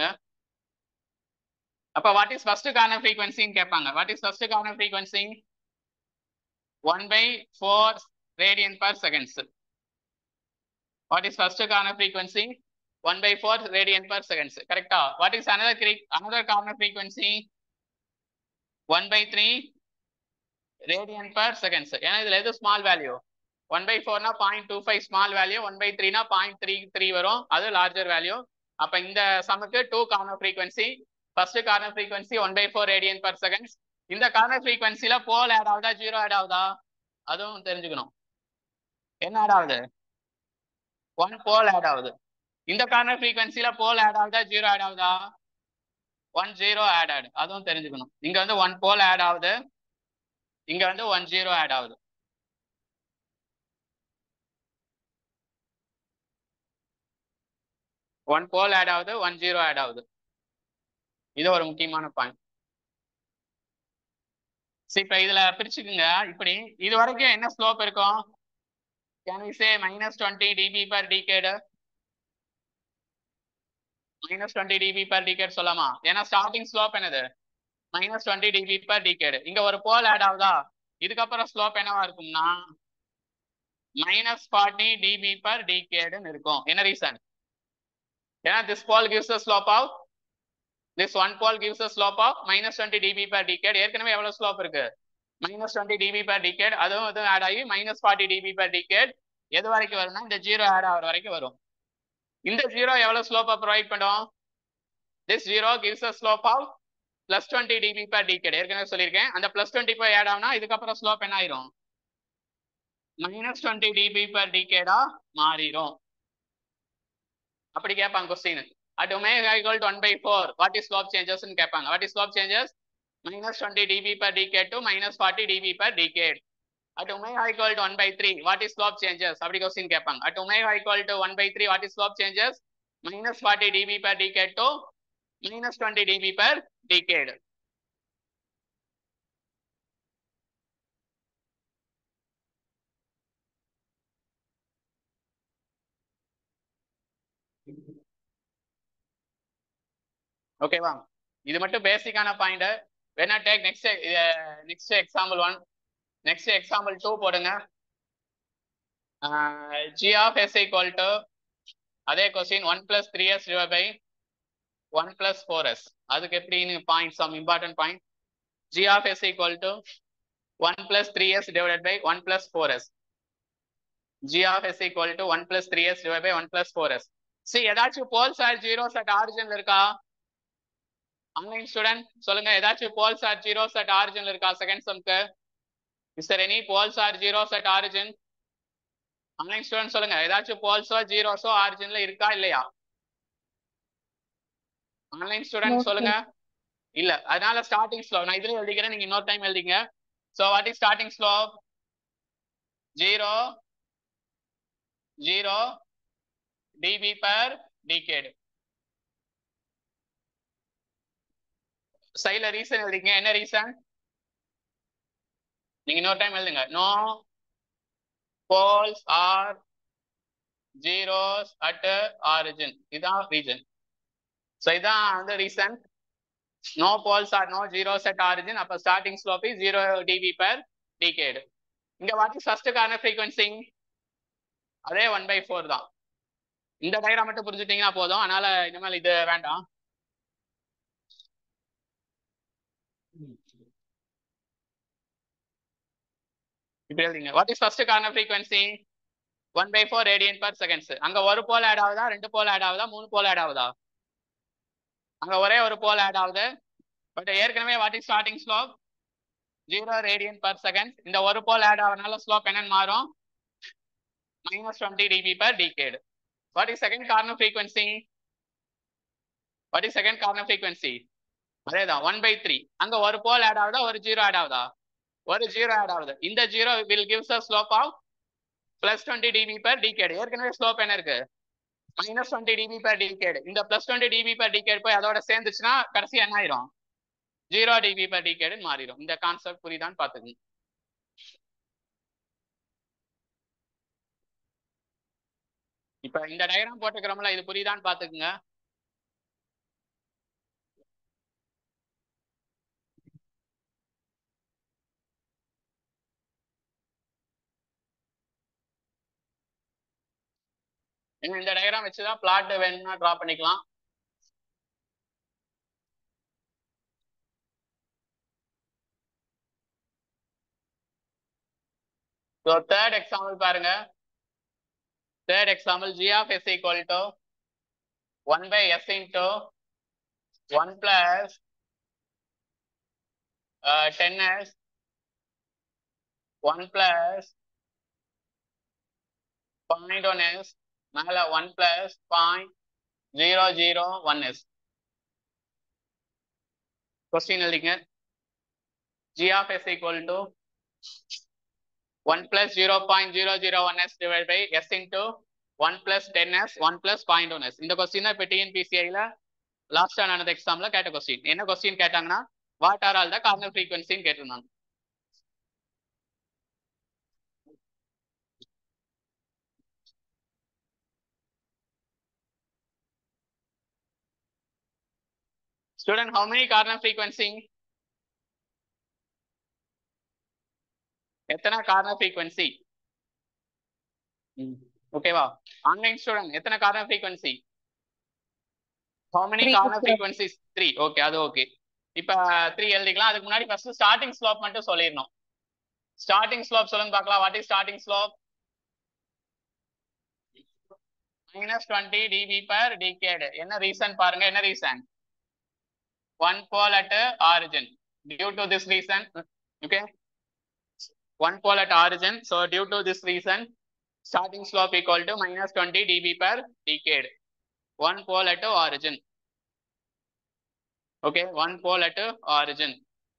அப்ப வாட் இஸ் ஃபர்ஸ்ட் கார்னர் ஃப்ரீக்வன்சின்னு கேட்பாங்க what is first corner frequency one by four radian per seconds what is first corner frequency one by four radian per seconds கரெக்டா what is another another corner frequency one by three radian per seconds ஏன்னா இதுல எது small value one by ஃபோர்னா point two five small value one by த்ரீனா point three three வரும் அது larger value அப்ப இந்த சமுக்கு two corner frequency first corner frequency one by four radian per seconds இந்த கார்னர் ஃப்ரீக்வன்சில போல் ஆட் ஆகுதா zero add ஆகுதா அதுவும் தெரிஞ்சுக்கணும் என்ன ஆட் ஆகுது ஒன் போல் ஆட் ஆகுது இந்த கார்னர் ஃப்ரீக்வன்சில போல் ஆட் ஆகுதா ஜீரோ ஆட் ஆகுதா ஒன் ஜீரோ ஆட் ஆகுது அதுவும் தெரிஞ்சுக்கணும் இங்க வந்து ஒன் போல் ஆட் ஆகுது இங்க வந்து ஒன் ஜீரோ ஆட் ஆகுது ஒன் போல் ஆட் ஆகுது ஒன் ஜீரோ ஆட் ஆகுது இது ஒரு முக்கியமான பாயிண்ட் சரி இப்ப இதுல பிரிச்சுக்குங்க இப்படி இது வரைக்கும் என்ன ஸ்லோப் இருக்கும் can we say minus twenty dB per decade minus twenty dB per decade சொல்லலாமா ஏன்னா ஸ்டார்டிங் ஸ்லோப் என்னது minus twenty dB per decade இங்க ஒரு போல் ஆட் ஆகுதா இதுக்கப்புறம் ஸ்லோப் என்னவா இருக்கும்னா மைனஸ் ஃபார்ட்டி டிபி பர் டிகேடுன்னு இருக்கும் என்ன ரீசன் ஏன்னா this pole gives the slope of this one pole gives the slope of minus twenty dB per decade ஏற்கனவே எவ்வளவு ஸ்லோப் இருக்கு minus twenty dB per decade அதுவும் இதுவும் ஆட் ஆகி minus forty dB per decade எது வரைக்கும் வரும்னா இந்த ஜீரோ ஆட் ஆகிற வரைக்கும் வரும் இந்த ஜீரோ எவ்வளவு ஸ்லோப்பா ப்ரொவைட் பண்ணும் this zero gives a slope of plus twenty dB per decade ஏற்கனவே சொல்லியிருக்கேன் அந்த பிளஸ் டுவெண்ட்டி போய் ஆட் ஆகுனா இதுக்கப்புறம் ஸ்லோப் என்ன ஆயிரும் மைனஸ் டுவெண்ட்டி டிபி பர் டிகேடா மாறிடும் அப்படி கேட்பாங்க question at omega equal to 1 by 4 what is slope changes ன்னு கேட்பாங்க what is slope changes minus 20 dB per decade to minus 40 dB per decade at omega equal to 1 by 3 what is slope changes அப்படி question கேட்பாங்க at omega equal to 1 by 3 what is slope changes minus 40 dB per decade to minus 20 dB per decade ஓகேவா இது மட்டும் பேசிக்கான point வேணா take next next example one next example two போடுங்க g of S equal to அதே question one plus three s divide by one plus four s அதுக்கு எப்படின்னு point some important point g of S equal to one plus three s divide by one plus four s g of S equal to one plus three s divide by one plus four s see ஏதாச்சும் poles or zeros at ஆரிஜின்ல இருக்கா online student சொல்லுங்க ஏதாச்சும் poles or zeros at ஆரிஜின்ல இருக்கா second சம்க்கு is there any poles or zeros at origin online student சொல்லுங்க ஏதாச்சும் போல்ஸோ ஜீரோஸோ ஆரிஜின்ல இருக்கா இல்லையா ஆன்லைன் ஸ்டூடெண்ட் சொல்லுங்க இல்ல அதனால ஸ்டார்டிங் ஸ்லோ நான் இதுல எழுதிக்கிறேன் நீங்க இன்னொரு டைம் எழுதிங்க so what is starting slope zero zero dB per decade சைட்ல ரீசன் எழுதிங்க என்ன ரீசன் நீங்க இன்னொரு டைம் எழுதுங்க no poles or zeros at origin இதான் ரீசன் ஸோ இதான் வந்து reason no poles or no zeros at origin அப்ப starting slope is zero dB per decade இங்க வாட் இஸ் ஃபர்ஸ்ட்டுக்கான ஃப்ரீக்வன்சி அதே ஒன் பை ஃபோர் தான் இந்த டயக்ராம் மட்டும் புரிஞ்சுட்டீங்கன்னா போதும் அதனால இனிமேல் இது வேண்டாம் இப்படி எழுதிங்க what is first corner frequency one by four radian per seconds அங்க ஒரு போல் ஆட் ஆகுதா ரெண்டு போல் ஆட் ஆகுதா மூணு போல் ஆட் ஆகுதா அங்க ஒரே ஒரு போல் ஆட் ஆகுது பட் ஏற்கனவே what is starting slope zero radian per second இந்த ஒரு போல் ஆட் ஆகிறதுனால ஸ்லோப் என்னன்னு மாறும் minus twenty dB per decade what is second corner frequency what is second corner frequency அதேதான் ஒன் பை த்ரீ அங்க ஒரு போல் ஆட் ஆகுதா ஒரு ஜீரோ ஆட் ஆகுதா ஒரு ஜீரோ ஆட் ஆகுது இந்த zero will gives a slope of plus twenty dB per decade ஏற்கனவே ஸ்லோப் என்ன இருக்கு minus twenty dB per decade இந்த plus twenty dB per decade போய் அதோட சேர்ந்துச்சுன்னா கடைசி என்ன ஆயிரும் ஜீரோ டிபி பர் டிகேடுன்னு மாறிடும் இந்த கான்செப்ட் புரியுதான்னு பாத்துக்கங்க இப்ப இந்த டயக்ராம் போட்டுக்கிறோம்ல இது புரியுதான்னு பாத்துக்குங்க இன்னும் இந்த டயக்ராம் வச்சுதான் பிளாட் வேணும்னா டிரா பண்ணிக்கலாம் ஸோ தேர்ட் எக்ஸாம்பிள் பாருங்க third example G of S equal to one by S into one plus ten S one plus point one S மேல one plus point zero zero one S question எழுதிங்க G of S equal to one plus zero point zero zero one S divide by S into one plus ten S one plus point one S இந்த question இப்போ டிஎன்பிசிஐல லாஸ்டா நடந்த எக்ஸாம்ல கேட்ட question என்ன question கேட்டாங்கன்னா what are all the corner ஃப்ரீக்வன்சின்னு கேட்டிருந்தாங்க Student, how many corner frequency? எத்தனை கார்னர் ஃப்ரீக்வன்சி ஓகேவா ஆன்லைன் ஸ்டூடெண்ட் எத்தனை corner frequency how many Three, கார்னர் sir. ஃப்ரீக்வன்சிஸ் த்ரீ ஓகே அது ஓகே இப்ப த்ரீ எழுதிக்கலாம் அதுக்கு முன்னாடி ஃபர்ஸ்ட் ஸ்டார்டிங் ஸ்லோப் மட்டும் சொல்லிடணும் ஸ்டார்டிங் ஸ்லோப் சொல்லுங்க பார்க்கலாம் what is starting slope minus twenty dB per decade என்ன ரீசன் பாருங்க என்ன reason one pole at uh, origin. Due to this reason, okay, one pole at origin. So due to this reason, starting slope equal to minus 20 dB per decade. One pole at origin. Okay, one pole at origin.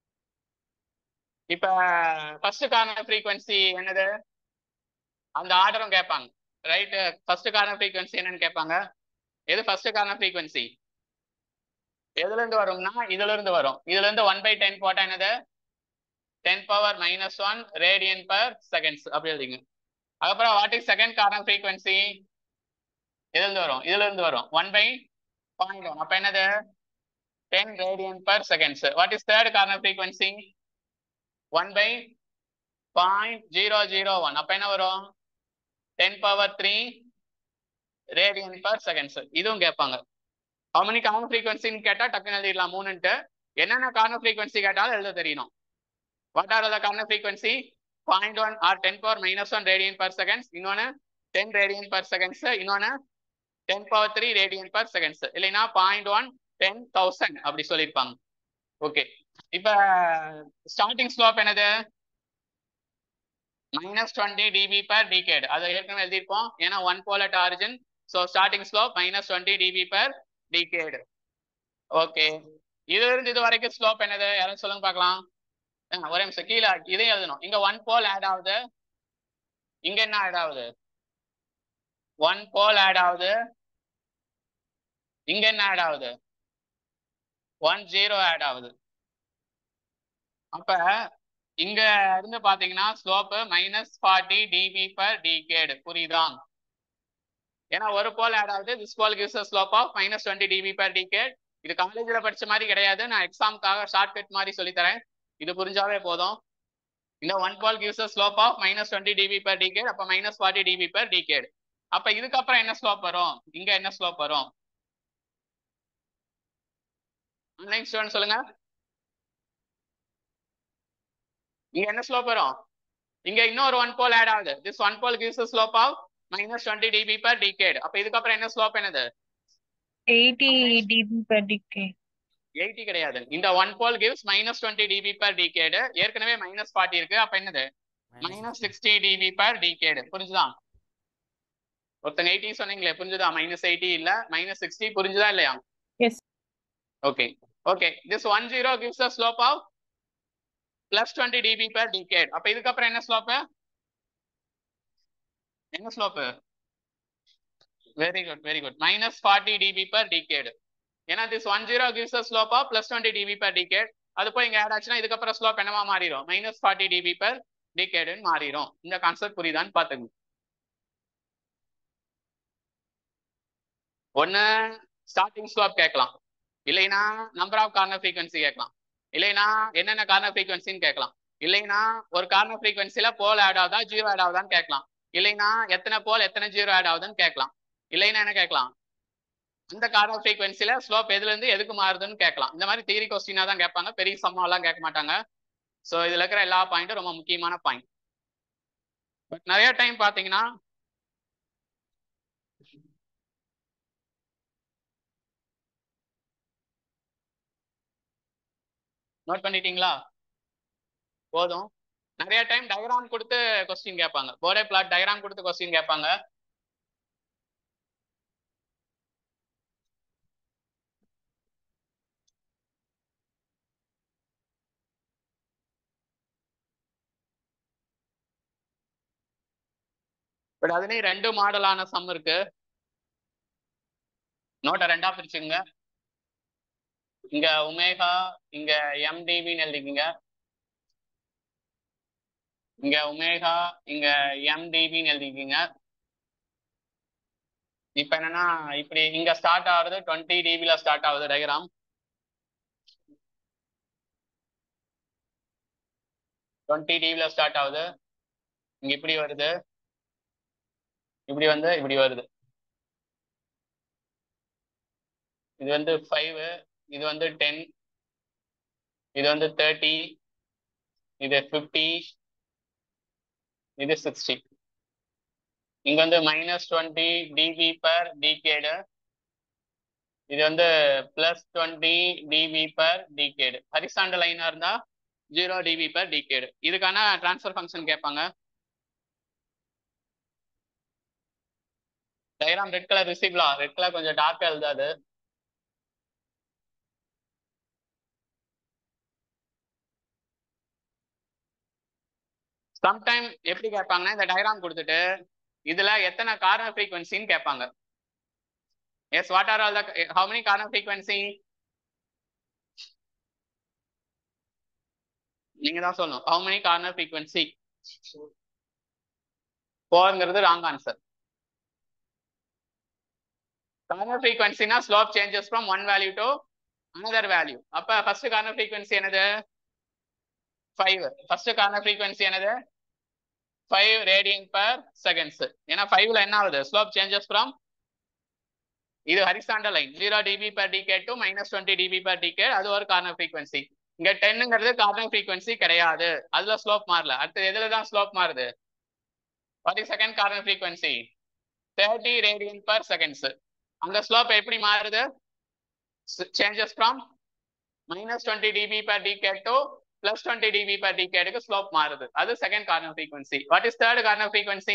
இப்ப first corner frequency என்னது அந்த ஆர்டரும் கேட்பாங்க right first corner frequency என்னன்னு கேட்பாங்க எது first corner frequency எதுல இருந்து வரும்னா இதுல இருந்து வரும் இதுல இருந்து ஒன் பை டென் போட்டா என்னது ten power minus one radian per seconds அப்படி எழுதிங்க அதுக்கப்புறம் what is second corner frequency இதுல இருந்து வரும் இதுல இருந்து வரும் ஒன் பை பாயிண்ட் ஒன் அப்ப என்னது ten radian per seconds what is third corner frequency one by point zero zero one அப்ப என்ன வரும் ten power three radian per seconds இதுவும் கேட்பாங்க how many கார்னர் ஃப்ரீக்வன்சின்னு கேட்டா டக்குன்னு எழுதிடலாம் மூணுன்ட்டு என்னென்ன கார்னர் ஃப்ரீக்வன்சி கேட்டாலும் எழுத தெரியணும் what are the corner frequency point one or ten power minus one radian per seconds இன்னொன்று டென் ரேடியன் பர் செகண்ட்ஸ் இன்னொன்று ten power three radian per seconds இல்லைன்னா பாயிண்ட் ஒன் டென் தௌசண்ட் அப்படி சொல்லியிருப்பாங்க okay இப்ப starting slope என்னது minus twenty dB per decade அதை ஏற்கனவே எழுதியிருப்போம் ஏன்னா one pole at origin so starting slope minus twenty dB per decade okay இதுல இருந்து இது வரைக்கும் ஸ்லோப் என்னது யாரும் சொல்லுங்க பார்க்கலாம் ஆ, ஒரே நிமிஷம் கீழே இதையும் எழுதணும் இங்க ஒன் போல் ஆட் ஆகுது இங்க என்ன ஆட் ஆகுது ஒன் போல் ஆட் ஆகுது இங்க என்ன ஆட் ஆகுது ஒன் ஜீரோ ஆட் ஆகுது அப்ப இங்க இருந்து பாத்தீங்கன்னா slope minus forty dB per decade புரியுதா ஏன்னா ஒரு போல் ஆட் ஆகுது this pole gives slope of minus twenty dB per decade இது காலேஜ்ல படிச்ச மாதிரி கிடையாது நான் எக்ஸாமுக்காக ஷார்ட் கட் மாதிரி சொல்லி தரேன் இது புரிஞ்சாவே போதும் இந்த one pole gives slope of minus twenty dB per decade அப்ப minus forty dB per decade அப்ப இதுக்கப்புறம் என்ன ஸ்லோப் வரும் இங்க என்ன ஸ்லோப் வரும் ஆன்லைன் ஸ்டூடெண்ட் சொல்லுங்க இங்க என்ன ஸ்லோப் வரும் இங்க இன்னொரு ஒன் போல் ஆட் ஆகுது this one pole gives slope of minus twenty dB per decade அப்ப இதுக்கப்புறம் என்ன ஸ்லோப் என்னது eighty dB per decade eighty கிடையாது இந்த one pole gives minus twenty dB per decade ஏற்கனவே மைனஸ் ஃபார்ட்டி இருக்கு அப்ப என்னது minus sixty dB per decade புரிஞ்சுதா ஒருத்தங்க எயிட்டி சொன்னீங்களே புரிஞ்சுதா மைனஸ் எயிட்டி இல்ல மைனஸ் சிக்ஸ்டி புரிஞ்சுதா இல்லையா Yes. Okay okay this one zero gives a slope of plus twenty dB per decade அப்ப இதுக்கப்புறம் என்ன ஸ்லோப் என்ன slope very good very good minus forty dB per decade ஏன்னா this one zero gives a slope of plus twenty dB per decade அது போய் இங்க add ஆச்சுன்னா இதுக்கப்புறம் ஸ்லோப் என்னவா மாறிடும் மைனஸ் ஃபார்ட்டி டிபி பர் டிகேடுன்னு மாறிடும் இந்த கான்செப்ட் புரியுதான்னு பாத்துங்க ஒன்னு ஸ்டார்டிங் ஸ்லோப் கேட்கலாம் இல்லைன்னா நம்பர் ஆஃப் கார்னர் ஃப்ரீக்வன்சி கேட்கலாம் இல்லைன்னா என்னென்ன கார்னர் ஃப்ரீக்வன்சின்னு கேட்கலாம் இல்லைன்னா ஒரு கார்னர் ஃப்ரீக்வன்சில போல் ஆட் ஆகுதா ஜீரோ ஆட் ஆகுதான்னு கேட்கலாம் இல்லைன்னா எத்தனை போல் எத்தனை ஜீரோ ஆட் ஆகுதுன்னு கேட்கலாம் இல்லைன்னா என்ன கேட்கலாம் இந்த கார்னர் ஃப்ரீக்வன்சில ஸ்லோப் எதுல இருந்து எதுக்கு மாறுதுன்னு கேட்கலாம் இந்த மாதிரி தியரி கொஸ்டினா தான் கேட்பாங்க பெரிய சம்மா எல்லாம் கேட்க மாட்டாங்க ஸோ இதுல இருக்கிற எல்லா பாயிண்ட்டும் ரொம்ப முக்கியமான பாயிண்ட் பட் நிறைய டைம் பாத்தீங்கன்னா நோட் பண்ணிட்டீங்களா போதும் நிறைய டைம் டயக்ராம் கொடுத்து கொஸ்டின் கேட்பாங்க போர்டே பிளாட் டயக்ராம் கொடுத்து கொஸ்டின் கேட்பாங்க பட் அதுலயும் ரெண்டு மாடலான சம் இருக்கு நோட்டை ரெண்டா பிரிச்சுங்க இங்க ஒமேகா இங்க எம்டிபின்னு எழுதிக்கங்க இங்க ஒமேகா இங்க எம்டிபின்னு எழுதிக்கங்க இப்ப என்னன்னா இப்படி இங்க ஸ்டார்ட் ஆகுறது டுவெண்ட்டி டிபில ஸ்டார்ட் ஆகுது டயக்ராம் டுவெண்ட்டி டிபில ஸ்டார்ட் ஆகுது இங்க இப்படி வருது இப்படி வந்து இப்படி வருது இது வந்து ஃபைவ் இது வந்து டென் இது வந்து தேர்ட்டி இது ஃபிஃப்டி இது சிக்ஸ்டி இங்க வந்து minus twenty dB per decade இது வந்து plus twenty dB per decade horizontal லைனா இருந்தா ஜீரோ டிபி பர் டிகேடு இதுக்கான ட்ரான்ஸ்ஃபர் ஃபங்க்ஷன் கேட்பாங்க டயக்ராம் ரெட் கலர் ரிசீவ்லா ரெட் கலர் கொஞ்சம் டார்க்கா எழுதாது சம்டைம் எப்படி கேட்பாங்கன்னா இந்த டயக்ராம் கொடுத்துட்டு இதுல எத்தனை கார்னர் ஃப்ரீக்வன்சின்னு கேட்பாங்க yes what are all the how many corner frequency நீங்க தான் சொல்லணும் ஹவு மெனி கார்னர் ஃப்ரீக்வன்சி ஃபோர்ங்கிறது ராங் ஆன்சர் கார்னர் ஃப்ரீக்வன்சினா slope changes from one value to another value அப்ப ஃபர்ஸ்ட் கார்னர் ஃப்ரீக்வன்சி என்னது ஃபைவ் ஃபர்ஸ்ட் கார்னர் ஃப்ரீக்வன்சி என்னது five radian per seconds ஏன்னா ஃபைவ்ல என்ன ஆகுது ஸ்லோப் சேஞ்சஸ் ஃப்ரம் இது horizontal line zero dB per decade to minus twenty dB per decade அது ஒரு கார்னர் ஃப்ரீக்வன்சி இங்க டென்னுங்கிறது கார்னர் ஃப்ரீக்வன்சி கிடையாது அதுல ஸ்லோப் மாறல அடுத்து எதுல தான் ஸ்லோப் மாறுது forty second corner frequency thirty radian per seconds அங்க ஸ்லோப் எப்படி மாறுது changes from minus twenty dB per decade to plus twenty dB per டிகேடுக்கு ஸ்லோப் மாறுது அது second corner frequency what is third corner frequency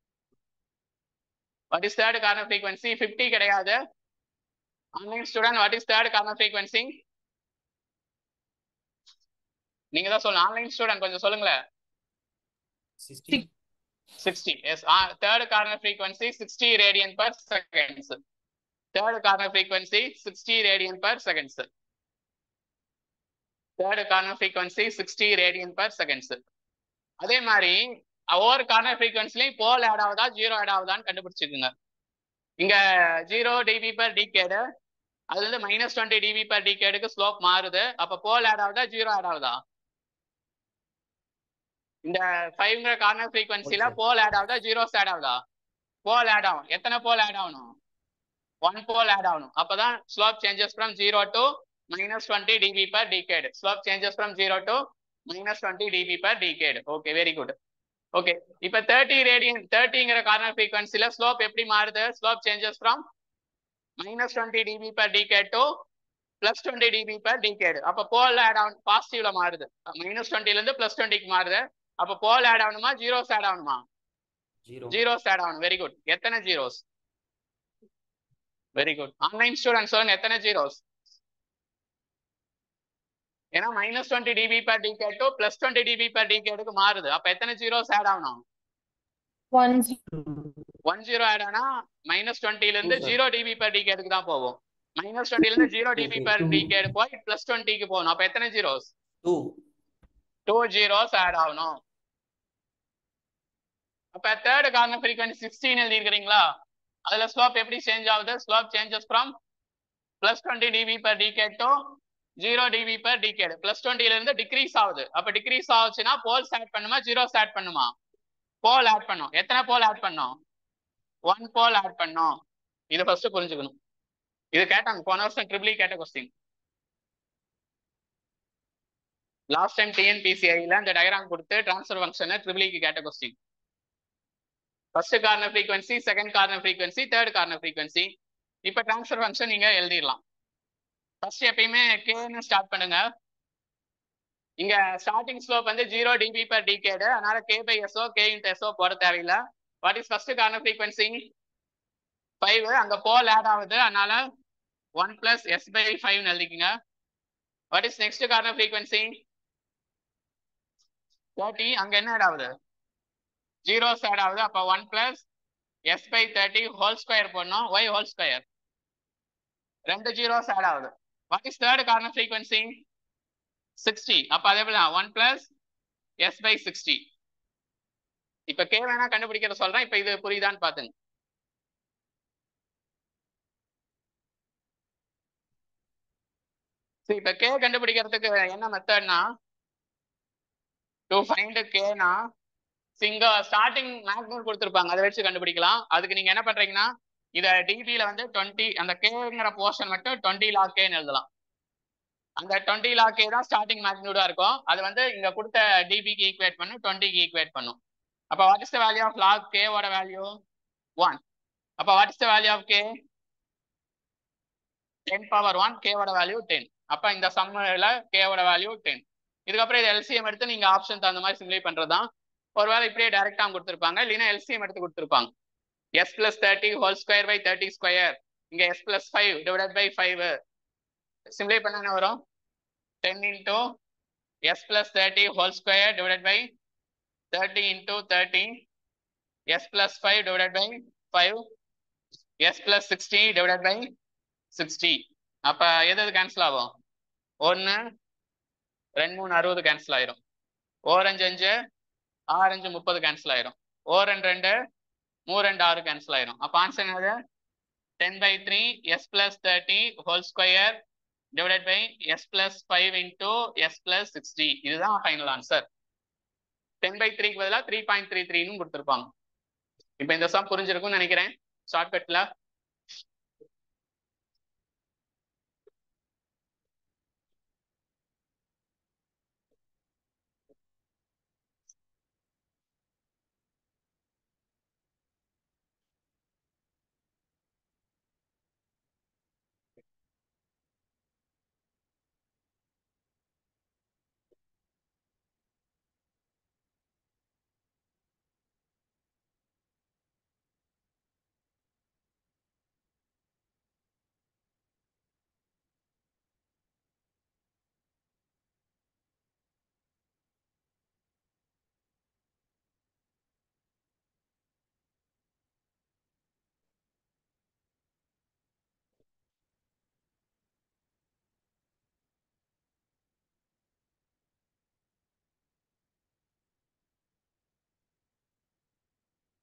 what is third corner frequency fifty கிடையாது online student what is third corner frequency நீங்க தான் சொல்லணும் online student கொஞ்சம் சொல்லுங்களேன் sixty 60 yes uh, third corner frequency 60 radian per seconds third corner frequency 60 radian per seconds third corner frequency 60 radian per seconds அதே மாதிரி ஒவ்வொரு corner ஃப்ரீக்வன்சிலையும் pole add ஆகுதா ஜீரோ ஆட் ஆகுதான்னு கண்டுபிடிச்சுக்குங்க இங்க ஜீரோ டிபி பர் டிகேடு அதுல இருந்து மைனஸ் டுவெண்ட்டி டிபி பர் டிகேடுக்கு ஸ்லோப் மாறுது அப்ப போல் ஆட் ஆகுதா ஜீரோ ஆட் ஆகுதா இந்த ஃபைவ்ங்கிற கார்னர் ஃப்ரீக்வன்சில Okay. போல் ஆட் ஆகுதா ஜீரோஸ் ஆட் ஆகுதா போல் ஆட் ஆகும் எத்தனை போல் ஆட் ஆகணும் ஒன் போல் ஆட் ஆகணும் அப்பதான் slope changes from zero to minus twenty dB per decade slope changes from zero to minus twenty dB per decade okay very good okay இப்ப thirty radian தேர்ட்டிங்கிற corner ஃப்ரீக்வன்சில slope எப்படி மாறுது slope changes from minus twenty dB per decade to plus twenty dB per decade அப்ப pole add ஆகும் பாசிட்டிவ்ல மாறுது minus டுவெண்ட்டில இருந்து பிளஸ் டுவெண்ட்டிக்கு மாறுது அப்ப போல் ஆட் ஆகணுமா ஜீரோஸ் ஆட் ஆகணுமா ஜீரோ ஜீரோஸ் ஆட் ஆகணும் வெரி குட் எத்தனை zeros very good online students சொல்லுங்க எத்தனை ஜீரோஸ் ஏன்னா minus twenty dB per decade to plus twenty dB per டிகேடுக்கு மாறுது அப்ப எத்தனை ஜீரோஸ் ஆட் ஆகணும் ஒன் ஒன் ஜீரோ ஆட் ஆனா மைனஸ் டுவெண்ட்டில இருந்து Two, sir. Zero dB per டிகேடுக்கு தான் போகும் மைனஸ் டுவெண்ட்டில இருந்து zero dB per two. Decade போய் பிளஸ் டுவெண்ட்டிக்கு போகணும் அப்ப எத்தனை zeros two two zeros add ஆகணும் அப்ப தேர்ட் கார்னர் ஃப்ரீக்வன்சி சிக்ஸ்டீன் எழுதிருக்கிறீங்களா அதுல ஸ்லோப் எப்படி சேஞ்ச் ஆகுது slope changes from plus twenty dB per decade to zero dB per decade plus டுவெண்ட்டில இருந்து டிக்ரீஸ் ஆகுது அப்ப டிக்ரீஸ் ஆகுச்சுன்னா போல்ஸ் ஆட் பண்ணுமா ஜீரோஸ் ஆட் பண்ணுமா போல் ஆட் பண்ணும் எத்தனை போல் ஆட் பண்ணும் ஒன் போல் ஆட் பண்ணும் இது ஃபர்ஸ்ட் புரிஞ்சுக்கணும் இது கேட்டாங்க போன வருஷம் ட்ரிபிளி கேட்ட கொஸ்டின் லாஸ்ட் டைம் டிஎன்பிசிஐல இந்த டயக்ராம் கொடுத்து ட்ரான்ஸ்ஃபர் ஃபங்க்ஷனை ட்ரிபிளிக்கு கேட்ட question first corner frequency second corner frequency third corner frequency இப்போ ட்ரான்ஸ்ஃபர் ஃபங்க்ஷன் நீங்க எழுதிடலாம் ஃபர்ஸ்ட் எப்பயுமே கேன்னு ஸ்டார்ட் பண்ணுங்க இங்க ஸ்டார்டிங் ஸ்லோப் வந்து ஜீரோ டிபி பர் டிகேடு அதனால K by S O K into S O போட தேவையில்ல what is first corner frequency five அங்க போல் ஆட் ஆகுது அதனால one plus S by five எழுதிக்கங்க what is next corner frequency thirty அங்க என்ன ஆட் ஆகுது ஜீரோஸ் ஆட் ஆகுது அப்ப one plus S by thirty whole square போடணும் ஒய் ஹோல் ஸ்கொயர் ரெண்டு ஜீரோஸ் ஆட் ஆகுது what is third corner frequency sixty அப்ப அதே போல one plus S by sixty இப்ப கே வேணா கண்டுபிடிக்கிற சொல்றேன் இப்ப இது புரியுதான்னு பாத்துங்க சரி இப்ப கே கண்டுபிடிக்கிறதுக்கு என்ன மெத்தட்னா டு ஃபைண்ட் கேனா சிங்க ஸ்டார்டிங் மேக்னூட் கொடுத்துருப்பாங்க அதை வச்சு கண்டுபிடிக்கலாம் அதுக்கு நீங்க என்ன பண்றீங்கன்னா இத டிபில வந்து டுவெண்ட்டி அந்த கேங்கிற போர்ஷன் மட்டும் டுவெண்ட்டி லாக் கேன்னு எழுதலாம் அந்த டுவெண்ட்டி லாக் கே தான் ஸ்டார்டிங் மேக்னூடா இருக்கும் அது வந்து இங்க கொடுத்த டிபிக்கு ஈக்குவேட் பண்ணும் டுவெண்ட்டிக்கு ஈக்குவேட் பண்ணும் அப்ப what is the value of log கேவோட வேல்யூ ஒன் அப்ப what is the value of K ten power one கேவோட வேல்யூ டென் அப்ப இந்த சம்மர்ல கேவோட வேல்யூ டென் இதுக்கப்புறம் இது எல்சிஎம் எடுத்து நீங்க ஆப்ஷன் தகுந்த மாதிரி சிம்ப்ளை பண்றதுதான் ஒருவேளை இப்படியே டைரக்டா கொடுத்துருப்பாங்க இல்லைன்னா எல்சிஎம் எடுத்து கொடுத்துருப்பாங்க S plus thirty whole square by thirty square இங்க S plus five divide by five simply பண்ண என்ன வரும் ten into S plus thirty whole square divide by thirty into thirty S plus five divide by five S plus sixty divide by sixty அப்ப எது எது cancel ஆகும் ஒன்று ரெண்டு மூணு அறுபது கேன்சல் ஆயிரும் ஓரஞ்சு அஞ்சு ஆரஞ்சு முப்பது கேன்சல் ஆயிரும் ஓ ரெண்டு ரெண்டு மூ ரெண்டு ஆறு கேன்சல் ஆயிரும் அப்ப ஆன்சர் என்னது ten by three S plus thirty whole square divided by S plus five into S plus sixty இதுதான் ஃபைனல் ஆன்சர் டென் பை த்ரீக்கு பதிலாக த்ரீ பாயிண்ட் த்ரீ த்ரீன்னு கொடுத்துருப்பாங்க இப்போ இந்த சம் புரிஞ்சிருக்கும்னு நினைக்கிறேன் ஷார்ட்கட்ல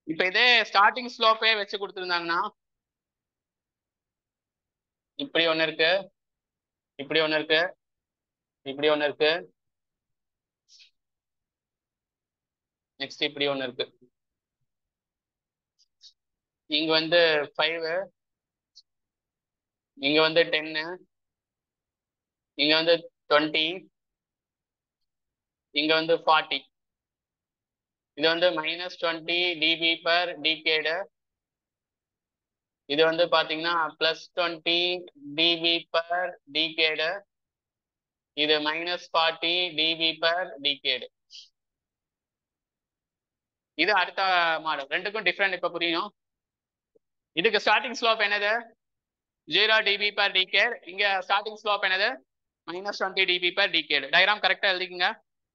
இப்ப இதே ஸ்டார்டிங் ஸ்லோப்பே வச்சு கொடுத்துருந்தாங்கன்னா இப்படி ஒண்ணு இருக்கு இப்படி ஒண்ணு இருக்கு இப்படி ஒண்ணு இருக்கு நெக்ஸ்ட் இப்படி ஒண்ணு இருக்கு இங்க வந்து ஃபைவ் இங்க வந்து டென்னு இங்க வந்து டுவெண்ட்டி இங்க வந்து ஃபார்ட்டி இது வந்து minus twenty dB per decade இது வந்து பாத்தீங்கன்னா plus twenty dB per decade இது minus forty dB per decade இது அடுத்த மாடல் ரெண்டுக்கும் டிஃப்ரெண்ட் இப்ப புரியும் இதுக்கு ஸ்டார்டிங் ஸ்லோப் என்னது ஜீரோ டிபி பர் டிகேட் இங்க ஸ்டார்டிங் ஸ்லோப் என்னது minus twenty dB per decade diagram கரெக்டா எழுதிக்கங்க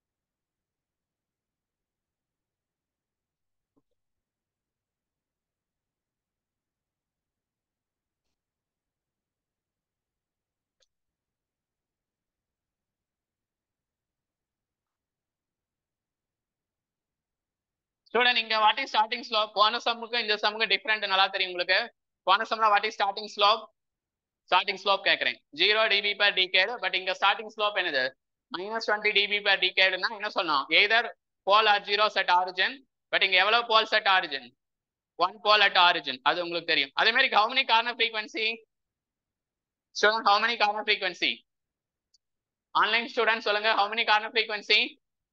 ஸ்டூடெண்ட் இங்க வாட் இஸ் ஸ்டார்டிங் ஸ்லோப் போன சம்முக்கு இந்த சம்முக்கு டிஃப்ரெண்ட் நல்லா தெரியும் உங்களுக்கு போன சம்ல what is starting slope starting slope கேட்கறேன் zero dB per decade but இங்க ஸ்டார்டிங் ஸ்லோப் என்னது மைனஸ் டுவெண்ட்டி டிபி பர் டிகேடுனா என்ன சொல்லணும் either pole or zero at origin but இங்க எவ்வளவு pole at origin one pole at origin அது உங்களுக்கு தெரியும் அதே மாதிரி how many corner frequency student how many corner frequency online student சொல்லுங்க how many corner frequency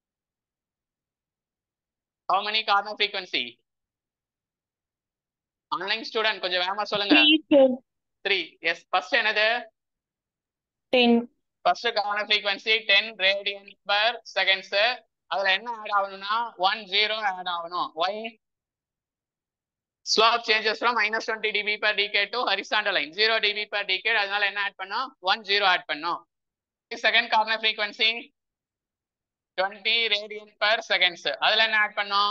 how many corner frequency online student கொஞ்சம் வேகமா சொல்லுங்க three four three yes first என்னது ten first corner frequency ten radian per seconds அதுல என்ன add ஆகணும்னா one zero add ஆகணும் why slope changes from minus twenty dB per decade to horizontal line zero dB per decade அதனால என்ன add பண்ணோம் one zero add பண்ணோம் second corner frequency twenty radian per seconds அதுல என்ன add பண்ணோம்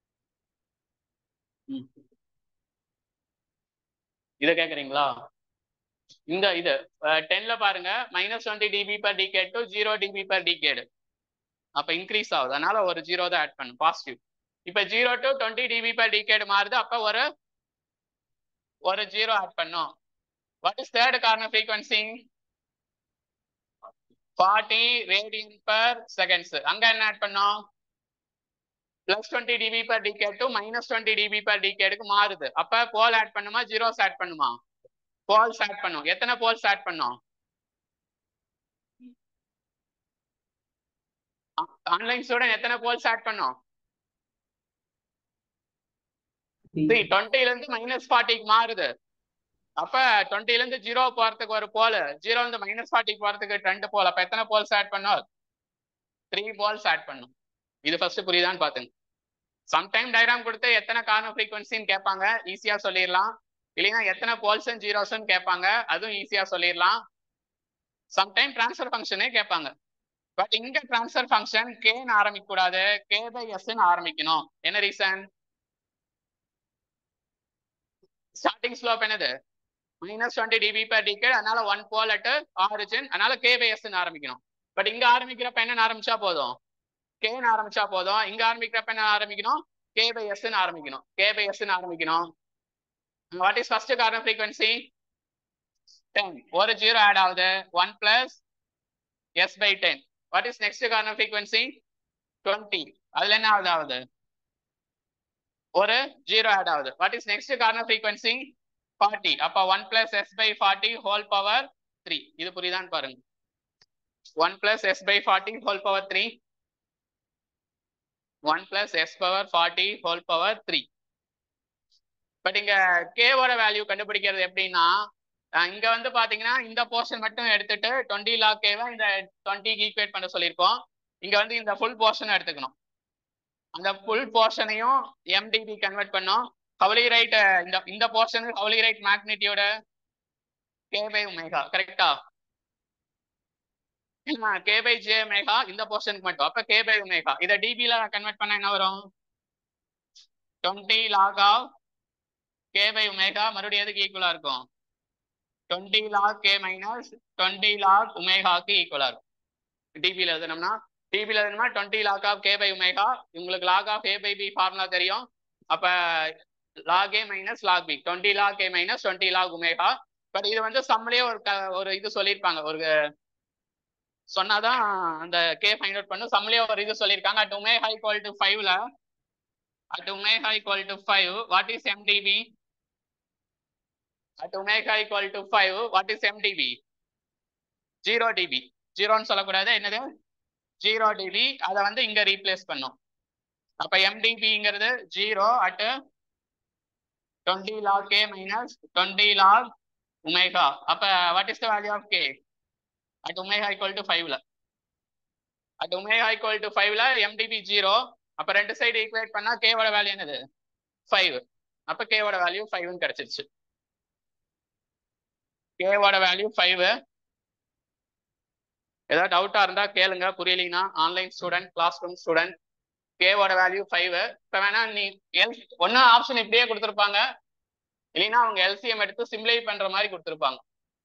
இத கேக்குறீங்களா இந்த இது டென்ல பாருங்க minus twenty dB per decade to zero dB per decade அப்ப இன்க்ரீஸ் ஆகுது அதனால ஒரு ஜீரோ தான் ஆட் பண்ணும் பாசிட்டிவ் இப்ப zero to twenty dB per decade மாறுது அப்ப ஒரு ஒரு ஜீரோ ஆட் பண்ணும் what is third corner frequency forty radian per seconds அங்க என்ன ஆட் பண்ணோம் plus twenty dB per decade to minus twenty dB per டிகேடுக்கு மாறுது அப்ப போல் ஆட் பண்ணுமா ஜீரோஸ் ஆட் பண்ணுமா போல்ஸ் ஆட் பண்ணும் எத்தனை போல்ஸ் ஆட் பண்ணோம் ஆன்லைன் ஸ்டூடெண்ட் எத்தனை போல்ஸ் ஆட் பண்ணோம் டுவெண்ட்டில இருந்து மைனஸ் ஃபார்ட்டிக்கு மாறுது அப்ப டுவெண்ட்டில இருந்து ஜீரோ போறதுக்கு ஒரு போல் ஜீரோ இருந்து மைனஸ் ஃபார்ட்டி போறதுக்கு ரெண்டு போல் அப்ப எத்தனை போல்ஸ் ஆட் பண்ணோம் த்ரீ போல்ஸ் ஆட் பண்ணும் இது ஃபர்ஸ்ட் புரியுதான்னு பாத்துங்க சம்டைம் டயக்ராம் கொடுத்து எத்தனை கார்னர் ஃப்ரீக்வன்சின்னு கேட்பாங்க ஈஸியா சொல்லிடலாம் இல்லைன்னா எத்தனை போல்ஸ் ஜீரோஸ்ன்னு கேட்பாங்க அதுவும் ஈஸியா சொல்லிடலாம் சம்டைம் டிரான்ஸ்ஃபர் ஃபங்க்ஷனே கேட்பாங்க பட் இங்க டிரான்ஸ்ஃபர் ஃபங்க்ஷன் கேன்னு ஆரம்பிக்க கூடாது கே பை எஸ்ன்னு ஆரம்பிக்கணும் என்ன ரீசன் ஸ்டார்டிங் ஸ்லோப் என்னது minus twenty dB per decade அதனால ஒன் போல் அட் ஆரிஜின் அதனால கே பை எஸ்ன்னு ஆரம்பிக்கணும் பட் இங்க ஆரம்பிக்கிறப்ப என்ன ஆரம்பிச்சா போதும் கேன்னு ஆரம்பிச்சா போதும் இங்க ஆரம்பிக்கிறப்ப என்ன ஆரம்பிக்கணும் கே பை எஸ்ன்னு ஆரம்பிக்கணும் கே பை எஸ்ன்னு ஆரம்பிக்கணும் what is first corner frequency ten ஒரு ஜீரோ ஆட் ஆகுது one plus S by ten what is next corner frequency twenty அதுல என்ன ஆகுது ஆகுது ஒரு ஜீரோ ஆட் ஆகுது what is next corner frequency forty அப்ப one plus S by forty whole power three இது புரியுதான்னு பாருங்க one plus S by forty whole power three one plus s power forty whole power three but இங்க கேவோட value கண்டுபிடிக்கிறது எப்படின்னா இங்க வந்து பாத்தீங்கன்னா இந்த போர்ஷன் மட்டும் எடுத்துட்டு டுவெண்ட்டி லாக் கேவை இந்த டுவெண்ட்டிக்கு ஈக்குவேட் பண்ண சொல்லியிருக்கோம் இங்க வந்து இந்த ஃபுல் போர்ஷன் எடுத்துக்கணும் அந்த ஃபுல் போர்ஷனையும் எம்டிபி கன்வெர்ட் பண்ணோம் ஹவுலி ரைட் இந்த இந்த போர்ஷன் ஹவுலி ரைட் மேக்னிட்டியோட கே பை ஒமேகா கரெக்டா கே பை ஜே ஒமேகா இந்த போர்ஷனுக்கு மட்டும் அப்ப கே பை ஒமேகா இதை டிபில கன்வெர்ட் பண்ண என்ன வரும் twenty log of K by omega மறுபடியும் எதுக்கு ஈக்குவலா இருக்கும் twenty log K minus twenty log ஒமேகாக்கு ஈக்குவலா இருக்கும் டிபில எழுதணும்னா டிபில எழுதணும்னா twenty log of K by omega உங்களுக்கு log of A by B formula தெரியும் அப்ப log A minus log B twenty log A minus twenty log omega but இது வந்து சம்லயே ஒரு க- ஒரு இது சொல்லியிருப்பாங்க ஒரு சொன்னாதான் அந்த கே ஃபைண்ட் அவுட் பண்ணும் சம்லயே ஒரு இது சொல்லியிருக்காங்க அட் உமேகா ஈக்குவல் டு ஃபைவ்ல at omega equal to five what is M dB at omega equal to five what is M dB zero dB ஜீரோன்னு சொல்லக்கூடாது என்னது ஜீரோ டிபி அதை வந்து இங்க ரீப்ளேஸ் பண்ணும் அப்ப எம்டிபிங்கிறது zero at twenty log K minus twenty log omega அப்ப what is the value of K at omega equal to ஃபைவ்ல அட் ஒமேகா ஈக்குவல் டு ஃபைவ்ல எம்டிபி ஜீரோ அப்ப ரெண்டு சைடு ஈக்குவேட் பண்ணா கேவோட வேல்யூ என்னது ஃபைவ் அப்ப கேவோட வேல்யூ ஃபைவ்னு கிடைச்சிருச்சு கேவோட வேல்யூ ஃபைவ் ஏதாவது டவுட்டா இருந்தா கேளுங்க புரியலீங்கன்னா online student classroom student கேவோட வேல்யூ ஃபைவ் இப்போ வேணா நீ எல் ஒன்னு ஆப்ஷன் இப்படியே கொடுத்துருப்பாங்க இல்லைன்னா அவங்க எல்சிஎம் எடுத்து சிம்ப்ளை பண்ற மாதிரி கொடுத்துருப்பாங்க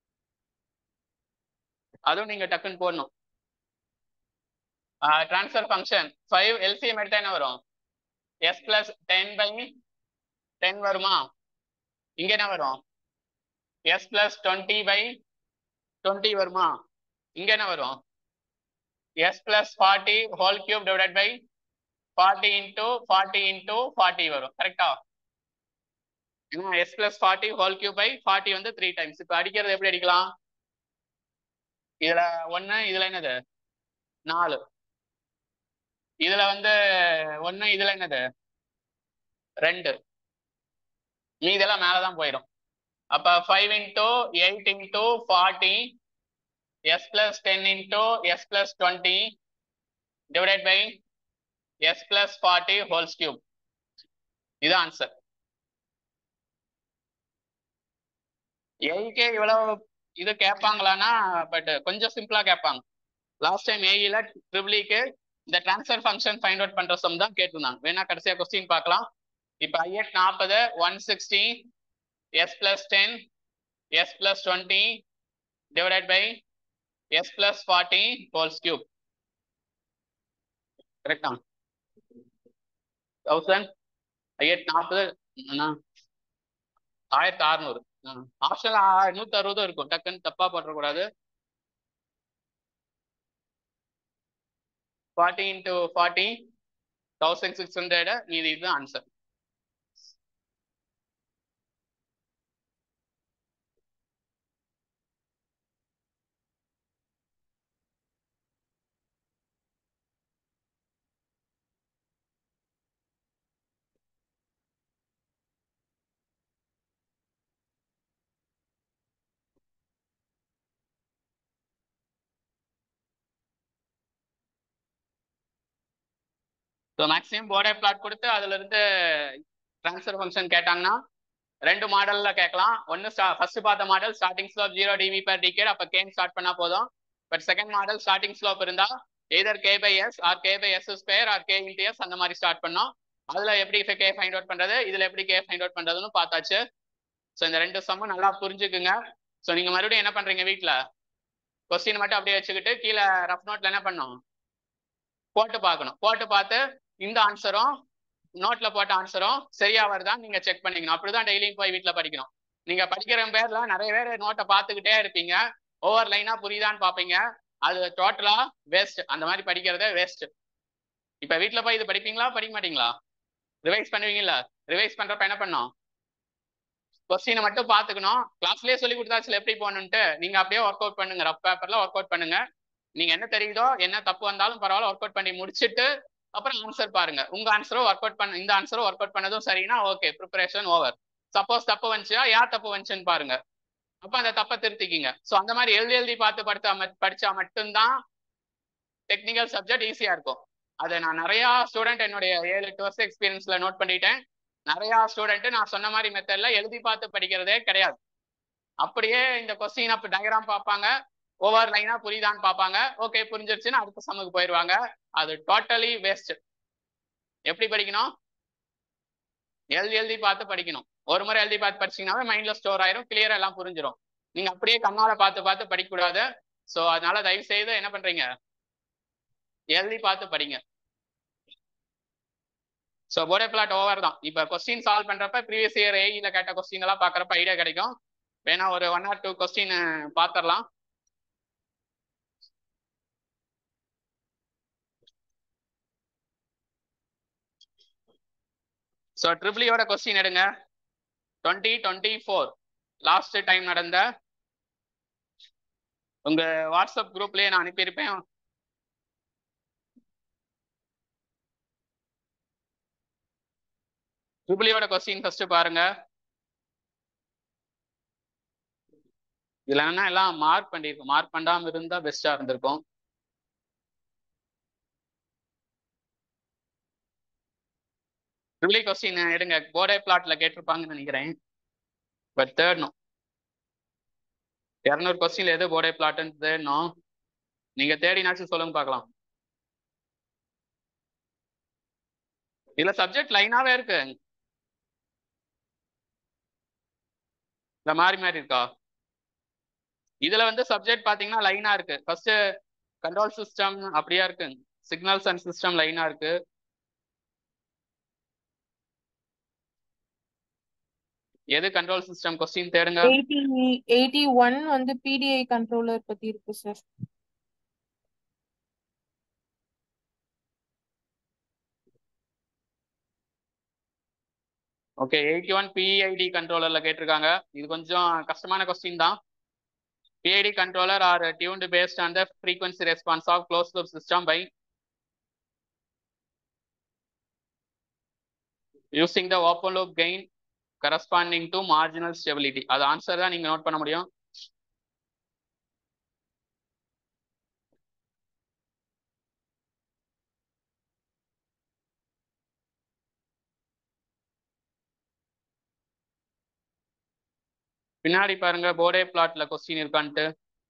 அதுவும் நீங்க டக்குன்னு போடணும் ட்ரான்ஸ்ஃபர் ஃபங்க்ஷன் ஃபைவ் எல்சிஎம் எடுத்தா என்ன வரும் s plus ten by ten வருமா இங்க என்ன வரும் s plus twenty by twenty வருமா இங்க என்ன வரும் s plus forty whole cube divided by forty into forty into forty வரும் correct s plus forty whole cube by forty வந்து த்ரீ டைம்ஸ் இப்போ அடிக்கிறது எப்படி அடிக்கலாம் இதுல ஒன்னு இதுல என்னது நாலு இதுல வந்து ஒன்னு இதுல என்னது ரெண்டு மீதெல்லாம் மேலதான் போயிடும் அப்ப five into eight into forty s plus ten into S plus twenty divided by S plus forty wholes cube இது ஆன்சர் ஏய்க்கே இவ்வளவு இது கேட்பாங்களான்னா பட் கொஞ்சம் சிம்பிளா கேட்பாங்க லாஸ்ட் டைம் ஏஇல ட்ரிபிளிக்கு இந்த ட்ரான்ஸ்ஃபர் ஃபங்க்ஷன் ஃபைண்ட் அவுட் பண்ற சம் தான் கேட்டிருந்தாங்க வேணா கடைசியா கொஸ்டின் பார்க்கலாம் இப்போ ஐஎட் நாற்பது one sixty s plus ten s plus twenty divided by S plus forty wholes cube கரெக்டா தௌசண்ட் ஐஎட் நாற்பது ஆயிரத்தி அறுநூறு ஆப்ஷன் நூத்தி அறுபதும் இருக்கும் டக்குன்னு தப்பா போட்டுறக்கூடாது forty into forty thousand six hundred மீதி இது answer so maximum Bode plot கொடுத்து அதுல இருந்து ட்ரான்ஸ்ஃபர் ஃபங்க்ஷன் கேட்டாங்கன்னா ரெண்டு மாடல்ல கேட்கலாம் ஒன்னு ஃபர்ஸ்ட் பார்த்த model starting slope zero dB per decade அப்ப கேன் ஸ்டார்ட் பண்ணா போதும் but second model starting slope இருந்தா either K by s or K by s square or K into s அந்த மாதிரி ஸ்டார்ட் பண்ணோம் அதுல எப்படி கே ஃபைண்ட் அவுட் பண்றது இதுல எப்படி கே ஃபைண்ட் அவுட் பண்றதுன்னு பார்த்தாச்சு ஸோ இந்த ரெண்டு சம்மும் நல்லா புரிஞ்சுக்குங்க ஸோ நீங்க மறுபடியும் என்ன பண்றீங்க வீட்டில் கொஸ்டின் மட்டும் அப்படியே வச்சுக்கிட்டு கீழே ரஃப் நோட்ல என்ன பண்ணும் போட்டு பார்க்கணும் போட்டு பார்த்து இந்த ஆன்சரும் நோட்ல போட்ட ஆன்சரும் சரியா வருதான்னு நீங்க செக் பண்ணிக்கணும் அப்படிதான் டெய்லியும் போய் வீட்டில் படிக்கணும் நீங்க படிக்கிற பேர்ல நிறைய பேர் நோட்டை பார்த்துக்கிட்டே இருப்பீங்க ஒவ்வொரு லைனா புரியுதான்னு பார்ப்பீங்க அது டோட்டலா வேஸ்ட் அந்த மாதிரி படிக்கிறதே வேஸ்ட் இப்ப வீட்டில் போய் இது படிப்பீங்களா படிக்க மாட்டீங்களா ரிவைஸ் பண்ணுவீங்கல்ல ரிவைஸ் பண்றப்ப என்ன பண்ணும் கொஸ்டினை மட்டும் பார்த்துக்கணும் கிளாஸ்லயே சொல்லி கொடுத்தாச்சுல எப்படி போகணுன்ட்டு நீங்க அப்படியே ஒர்க் அவுட் பண்ணுங்க ரஃப் பேப்பர்ல ஒர்க் அவுட் பண்ணுங்க நீங்க என்ன தெரியுதோ என்ன தப்பு வந்தாலும் பரவாயில்ல ஒர்க் அவுட் பண்ணி முடிச்சுட்டு அப்புறம் ஆன்சர் பாருங்க உங்க ஆன்சரும் ஒர்க் அவுட் பண்ண இந்த ஆன்சரும் ஒர்க் அவுட் பண்ணதும் சரினா ஓகே ப்ரிப்பரேஷன் ஓவர் சப்போஸ் தப்பு வந்துச்சுன்னா யார் தப்பு வந்துச்சுன்னு பாருங்க அப்ப அந்த தப்பை திருத்திக்கிங்க ஸோ அந்த மாதிரி எழுதி எழுதி பார்த்து படுத்தா படிச்சா மட்டும்தான் டெக்னிக்கல் சப்ஜெக்ட் ஈஸியா இருக்கும் அதை நான் நிறைய ஸ்டூடெண்ட் என்னுடைய ஏழு எட்டு வருஷம் எக்ஸ்பீரியன்ஸ்ல நோட் பண்ணிட்டேன் நிறைய ஸ்டூடெண்ட் நான் சொன்ன மாதிரி மெத்தட்ல எழுதி பார்த்து படிக்கிறதே கிடையாது அப்படியே இந்த கொஸ்டின் அப்ப டயக்ராம் பார்ப்பாங்க ஒவ்வொரு லைனா புரியுதான்னு பார்ப்பாங்க ஓகே புரிஞ்சிருச்சுன்னா அடுத்த சம்முக்கு போயிடுவாங்க அது டோட்டலி வேஸ்ட் எப்படி படிக்கணும் எழுதி எழுதி பார்த்து படிக்கணும் ஒரு முறை எழுதி பார்த்து படிச்சீங்கன்னாவே மைண்ட்ல ஸ்டோர் ஆயிரும் கிளியரா எல்லாம் புரிஞ்சிடும் நீங்க அப்படியே கண்ணால பார்த்து பார்த்து படிக்க கூடாது ஸோ அதனால தயவு செய்து என்ன பண்றீங்க எழுதி பார்த்து படிங்க ஸோ போர்டே பிளாட் ஓவர் தான் இப்போ கொஸ்டின் சால்வ் பண்றப்ப ப்ரீவியஸ் இயர் ஏஇல கேட்ட கொஸ்டின் எல்லாம் பார்க்குறப்ப ஐடியா கிடைக்கும் வேணா ஒரு ஒன் ஆர் டூ கொஸ்டின் பார்த்துடலாம் ஸோ ட்ரிபிளியோட கொஸ்டின் எடுங்க twenty twenty four last time நடந்த உங்க வாட்ஸ்அப் குரூப்லயே நான் அனுப்பியிருப்பேன் ட்ரிபிளியோட கொஸ்டின் ஃபர்ஸ்ட் பாருங்க இதுல என்ன எல்லாம் மார்க் பண்ணிருக்கோம் மார்க் பண்ணாம இருந்தா பெஸ்டா இருந்திருக்கும் ட்ரிபிளி கொஸ்டின் எடுங்க போர்டே பிளாட்ல கேட்டிருப்பாங்கன்னு நினைக்கிறேன் பட் தேடணும் இரநூறு கொஸ்டின்ல எது போர்டே பிளாட்னு தேடணும் நீங்க தேடினாச்சும் சொல்லுங்க பார்க்கலாம் இதுல சப்ஜெக்ட் லைனாவே இருக்கு இந்த மாதிரி மாதிரி இருக்கா இதுல வந்து சப்ஜெக்ட் பாத்தீங்கன்னா லைனா இருக்கு ஃபர்ஸ்ட் கண்ட்ரோல் சிஸ்டம் அப்படியா இருக்கு சிக்னல்ஸ் அண்ட் சிஸ்டம் லைனா இருக்கு எது கண்ட்ரோல் சிஸ்டம் கொஸ்டின் தேடுங்க எயிட்டி எயிட்டி ஒன் வந்து பிடிஐ கண்ட்ரோலர் பத்தி இருக்கு sir okay eighty one PID கண்ட்ரோலர்ல கேட்டிருக்காங்க இது கொஞ்சம் கஷ்டமான கொஸ்டின் தான் PID controller are tuned based on the frequency response of closed loop system by using the open loop gain corresponding to marginal stability. அது answer தான் நீங்க நோட் பண்ண முடியும் பின்னாடி பாருங்க போர்டே பிளாட்ல கொஸ்டின் இருக்கான்ட்டு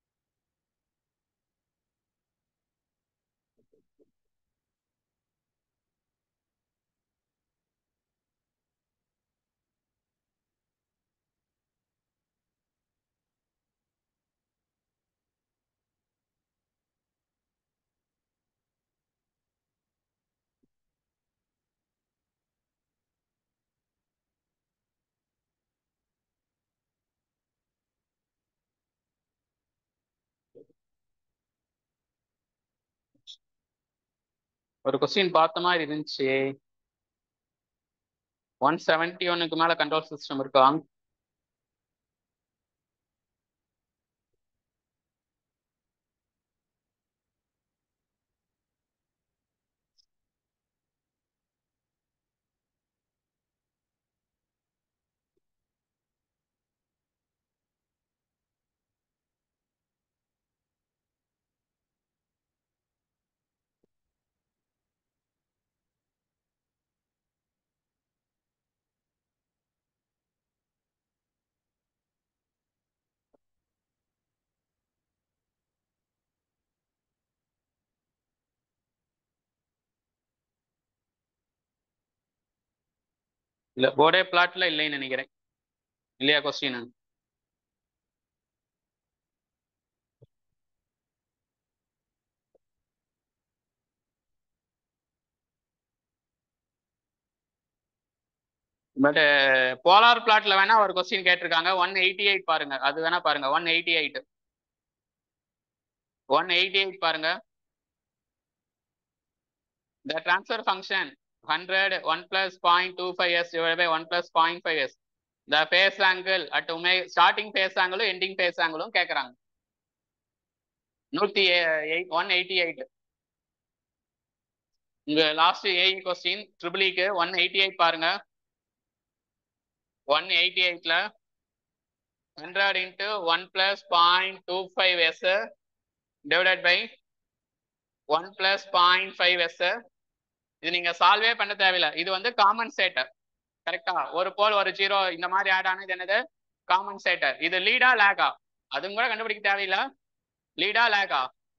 ஒரு கொஸ்டின் பார்த்த மாதிரி இருந்துச்சு ஒன் செவன்டி ஒன்னுக்கு மேல கண்ட்ரோல் சிஸ்டம் இருக்கா இல்ல போர்டே பிளாட்ல இல்லைன்னு நினைக்கிறேன் இல்லையா கொஸ்டின் பட் போலார் பிளாட்ல வேணா ஒரு கொஸ்டின் கேட்டிருக்காங்க ஒன் எயிட்டி எயிட் பாருங்க அது வேணா பாருங்க one eighty eight one eighty eight பாருங்க the transfer function 100 1 plus 0.25s divided by 1 plus 0.5s the phase angle at omega starting phase angle ending phase angle கேக்குறாங்க நூத்தி ஒன் எயிட்டி எயிட் இங்க last AE question ட்ரிபிளிக்கு one eighty eight பாருங்க one eighty எயிட்ல hundred into one plus point two five s divided by one plus point five s இது நீங்க சால்வே பண்ண தேவையில்ல இது வந்து காமன் சேட்டர் கரெக்டா ஒரு போல் ஒரு ஜீரோ இந்த மாதிரி ஆட் ஆனது என்னது காமன் சேட்டர் இது லீடா லேகா அதுவும் கூட கண்டுபிடிக்க தேவையில்ல லீடா லேகா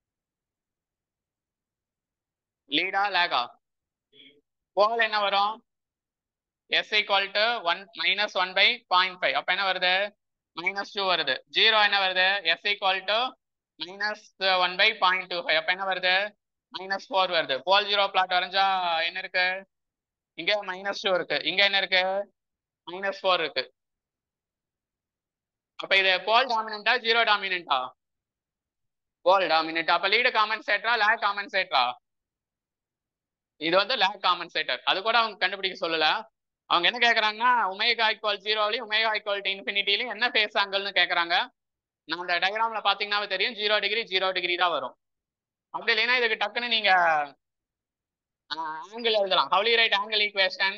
லீடா லேகா போல் என்ன வரும் s equal to one minus one by point five அப்ப என்ன வருது மைனஸ் டூ வருது ஜீரோ என்ன வருது s equal to minus one by point two five அப்ப என்ன வருது மைனஸ் ஃபோர் வருது போல் ஜீரோ பிளாட் வரைஞ்சா என்ன இருக்கு இங்க மைனஸ் டூ இருக்கு இங்க என்ன இருக்கு மைனஸ் ஃபோர் இருக்கு அப்ப இது போல் டாமினண்டா ஜீரோ டாமினண்டா போல் டாமினண்ட் அப்ப லீடு காம்பன்சேட்டரா லேக் காம்பன்சேட்டரா இது வந்து லேக் காம்பன்சேட்டர் அது கூட அவங்க கண்டுபிடிக்க சொல்லல அவங்க என்ன கேக்குறாங்கன்னா உமேகா ஈக்குவல் ஜீரோலையும் உமேகா ஈக்குவல் டு இன்ஃபினிட்டிலையும் என்ன ஃபேஸ் ஆங்கிள்னு கேக்குறாங்க நான் அந்த டயக்ராம்ல பாத்தீங்கன்னா தெரியும் ஜீரோ டிகிரி ஜீரோ டிகிரி தான் வரும் அப்படி இல்லைன்னா இதுக்கு டக்குன்னு நீங்க ஆங்கிள் எழுதலாம் ஹவுலி write angle equation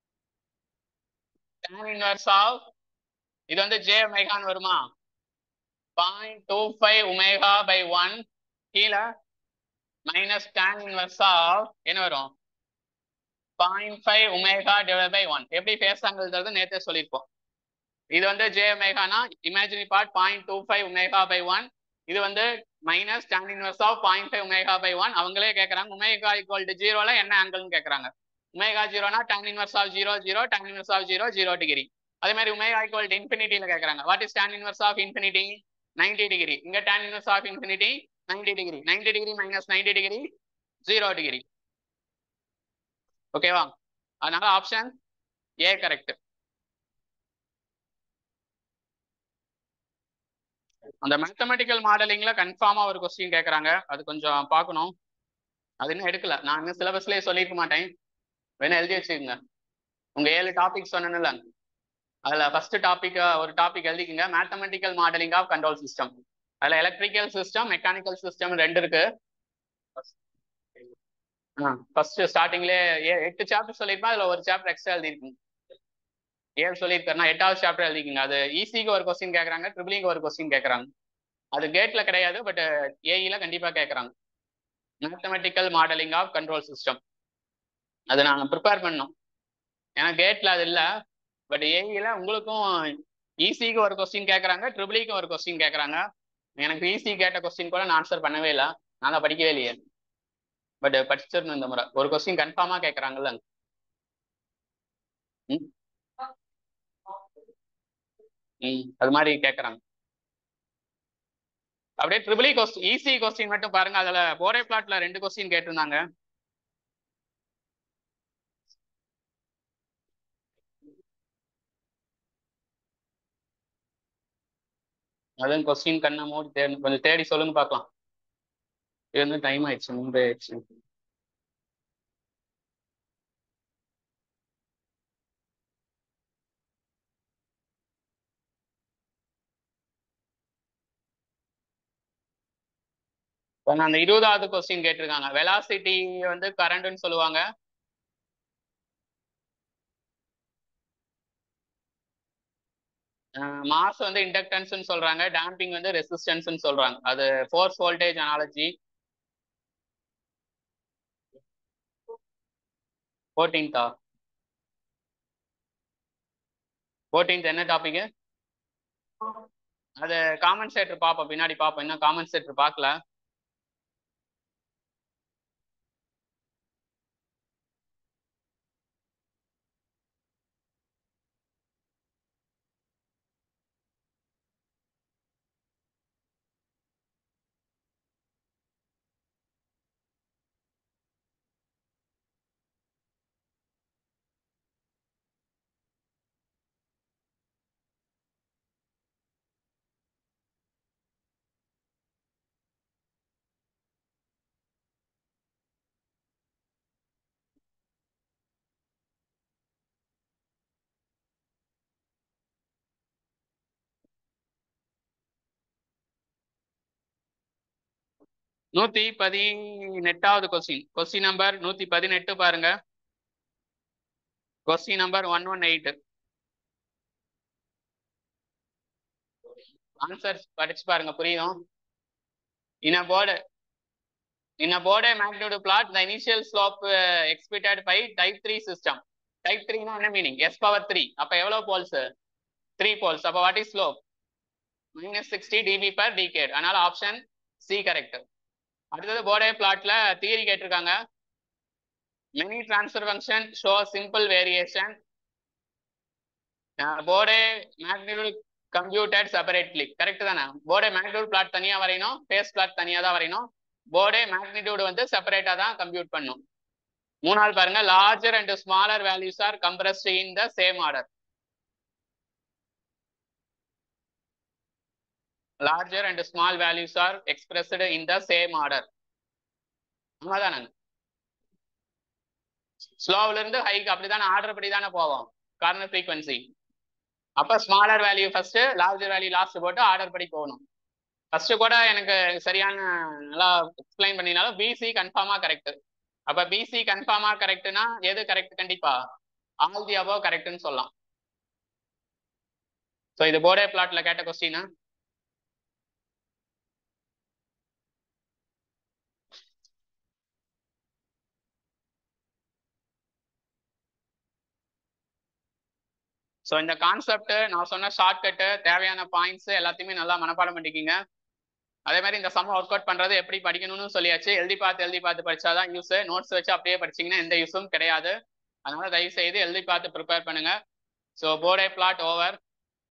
tan inverse of இது வந்து ஜே ஒமேகான்னு வருமா point two five omega by one கீழே மைனஸ் tan இன்வர்ஸ் ஆஃப் என்ன வரும் point five omega divide by one எப்படி ஃபேஸ் ஆங்கிள் நேற்றே சொல்லியிருப்போம் இது வந்து ஜே ஒமேகானா imaginary part point two five omega by one இது வந்து minus tan inverse of point five omega by one அவங்களே கேட்குறாங்க உமேகா ஈக்குவல் டு ஜீரோல என்ன ஆங்கிள்னு கேட்குறாங்க உமேகா ஜீரோனா tan inverse of zero zero tan inverse of zero zero degree அதே மாதிரி உமேகா ஈக்குவல் டு இன்ஃபினிட்டியில் கேட்குறாங்க what is tan inverse of infinity ninety degree இங்க tan inverse of infinity ninety degree ninety degree minus ninety degree zero degree ஓகேவா அதனால option A correct அந்த mathematical மாடலிங்ல கன்ஃபார்மா ஒரு கொஸ்டின் கேட்கறாங்க அது கொஞ்சம் பார்க்கணும் அது இன்னும் எடுக்கல நான் இன்னும் சிலபஸ்லயே சொல்லியிருக்க மாட்டேன் வேணா எழுதி வச்சுக்கோங்க உங்க ஏழு டாபிக் சொன்னேன்ல அதுல ஃபர்ஸ்ட் டாபிக் ஒரு டாபிக் எழுதிக்கங்க mathematical modelling of control system அதுல எலக்ட்ரிக்கல் சிஸ்டம் மெக்கானிக்கல் சிஸ்டம் ரெண்டு இருக்கு ஃபர்ஸ்ட் ஸ்டார்டிங்லேயே எட்டு சாப்டர் சொல்லியிருப்பேன் அதுல ஒரு சாப்டர் எக்ஸ்ட்ரா எழுதிருக்கீங்க ஏழு சொல்லியிருக்காருன்னா எட்டாவது சாப்டர் எழுதிக்கிங்க அது ஈசிக்கு ஒரு கொஸ்டின் கேட்கறாங்க ட்ரிபிளிக்கு ஒரு கொஸ்டின் கேட்கறாங்க அது கேட்ல கிடையாது பட் ஏஇல கண்டிப்பா கேட்கறாங்க mathematical modelling of control system அது நாங்கள் ப்ரிப்பேர் பண்ணோம் ஏன்னா கேட்ல அது இல்லை பட் ஏஇல உங்களுக்கும் ஈசிக்கு ஒரு கொஸ்டின் கேட்கறாங்க ட்ரிபிளிக்கு ஒரு கொஸ்டின் கேட்கறாங்க எனக்கு ஈசி கேட்ட கொஸ்டின் கூட நான் ஆன்சர் பண்ணவே இல்லை நான் தான் படிக்கவே இல்லையே பட் படிச்சிடணும் இந்த முறை ஒரு கொஸ்டின் கன்ஃபார்மா கேட்கறாங்கல்ல ம் ம் அது மாதிரி கேட்கறாங்க அப்படியே ட்ரிபிளி கொஸ்டின் ஈஸி கொஸ்டின் மட்டும் பாருங்க அதுல போரே பிளாட்ல ரெண்டு கொஸ்டின் கேட்டிருந்தாங்க அதுவும் கொஸ்டின் கண்ணை மூடி தேடி கொஞ்சம் தேடி சொல்லுங்க பார்க்கலாம் இது வந்து டைம் ஆயிடுச்சு முன்பே ஆயிடுச்சு அந்த இருபதாவது கொஸ்டின் கேட்டிருக்காங்க வெலாசிட்டி வந்து கரண்ட்னு சொல்லுவாங்க மாஸ் வந்து இண்டக்டன்ஸ்னு சொல்றாங்க டேம்பிங் வந்து ரெசிஸ்டன்ஸ்னு சொல்றாங்க அது ஃபோர்ஸ் வோல்டேஜ் அனாலஜி ஃபோர்டீன்த்தா ஃபோர்டீன்த் என்ன டாபிக் அது காமன்சேட்டர் பார்ப்போம் பின்னாடி பார்ப்போம் இன்னும் காமன்சேட்டர் பார்க்கல நூத்தி பதினெட்டாவது கொஸ்டின் கொஸ்டின் நம்பர் நூத்தி பதினெட்டு பாருங்க question number one one eight answer படிச்சு பாருங்க புரியும் இன் a board in a board magnitude plot the initial slope uh, expected by type 3 system type 3 னா என்ன மீனிங் s power 3 அப்ப எவ்வளவு போல்ஸ் 3 போல்ஸ் அப்ப what is slope minus sixty dB per decade அதனால option C correct அடுத்தது Bode பிளாட்ல theory கேட்டிருக்காங்க many transfer function show simple variation Bode magnitude computed separately correct தானே போர்டே மேக்னிடியூட் பிளாட் தனியா வரையணும் ஃபேஸ் பிளாட் தனியா தான் வரையணும் போர்டே மேக்னிடியூட் வந்து செப்பரேட்டா தான் கம்ப்யூட் பண்ணும் மூணாவது பாருங்க larger and smaller values are compressed in the same order larger and small values are expressed in the same order ஆமாதானே ஸ்லோவ்ல இருந்து ஹைக்கு அப்படிதானே ஆர்டர் படி தானே போவோம் கார்னர் ஃப்ரீக்வன்சி அப்ப smaller value first larger value last போட்டு ஆர்டர் படி போகணும் ஃபர்ஸ்ட் கூட எனக்கு சரியான நல்லா எக்ஸ்பிளைன் பண்ணினாலும் பிசி கன்ஃபார்மா கரெக்ட் அப்ப பிசி கன்ஃபார்மா கரெக்ட்னா எது கரெக்ட் கண்டிப்பா ஆல் தி அபவ் கரெக்ட்னு சொல்லலாம் ஸோ இது போர்டே பிளாட்ல கேட்ட கொஸ்டின் ஸோ இந்த கான்செப்ட் நான் சொன்ன ஷார்ட்கட்டு தேவையான பாயிண்ட்ஸ் எல்லாத்தையுமே நல்லா மனப்பாடம் பண்ணிக்கிங்க அதே மாதிரி இந்த சம் ஒர்க் அவுட் பண்றது எப்படி படிக்கணும்னு சொல்லியாச்சு எழுதி பார்த்து எழுதி பார்த்து படிச்சாதான் யூஸ் நோட்ஸ் வச்சு அப்படியே படிச்சீங்கன்னா எந்த யூஸும் கிடையாது அதனால தயவு செய்து எழுதி பார்த்து ப்ரிப்பேர் பண்ணுங்க ஸோ போர்டே பிளாட் ஓவர்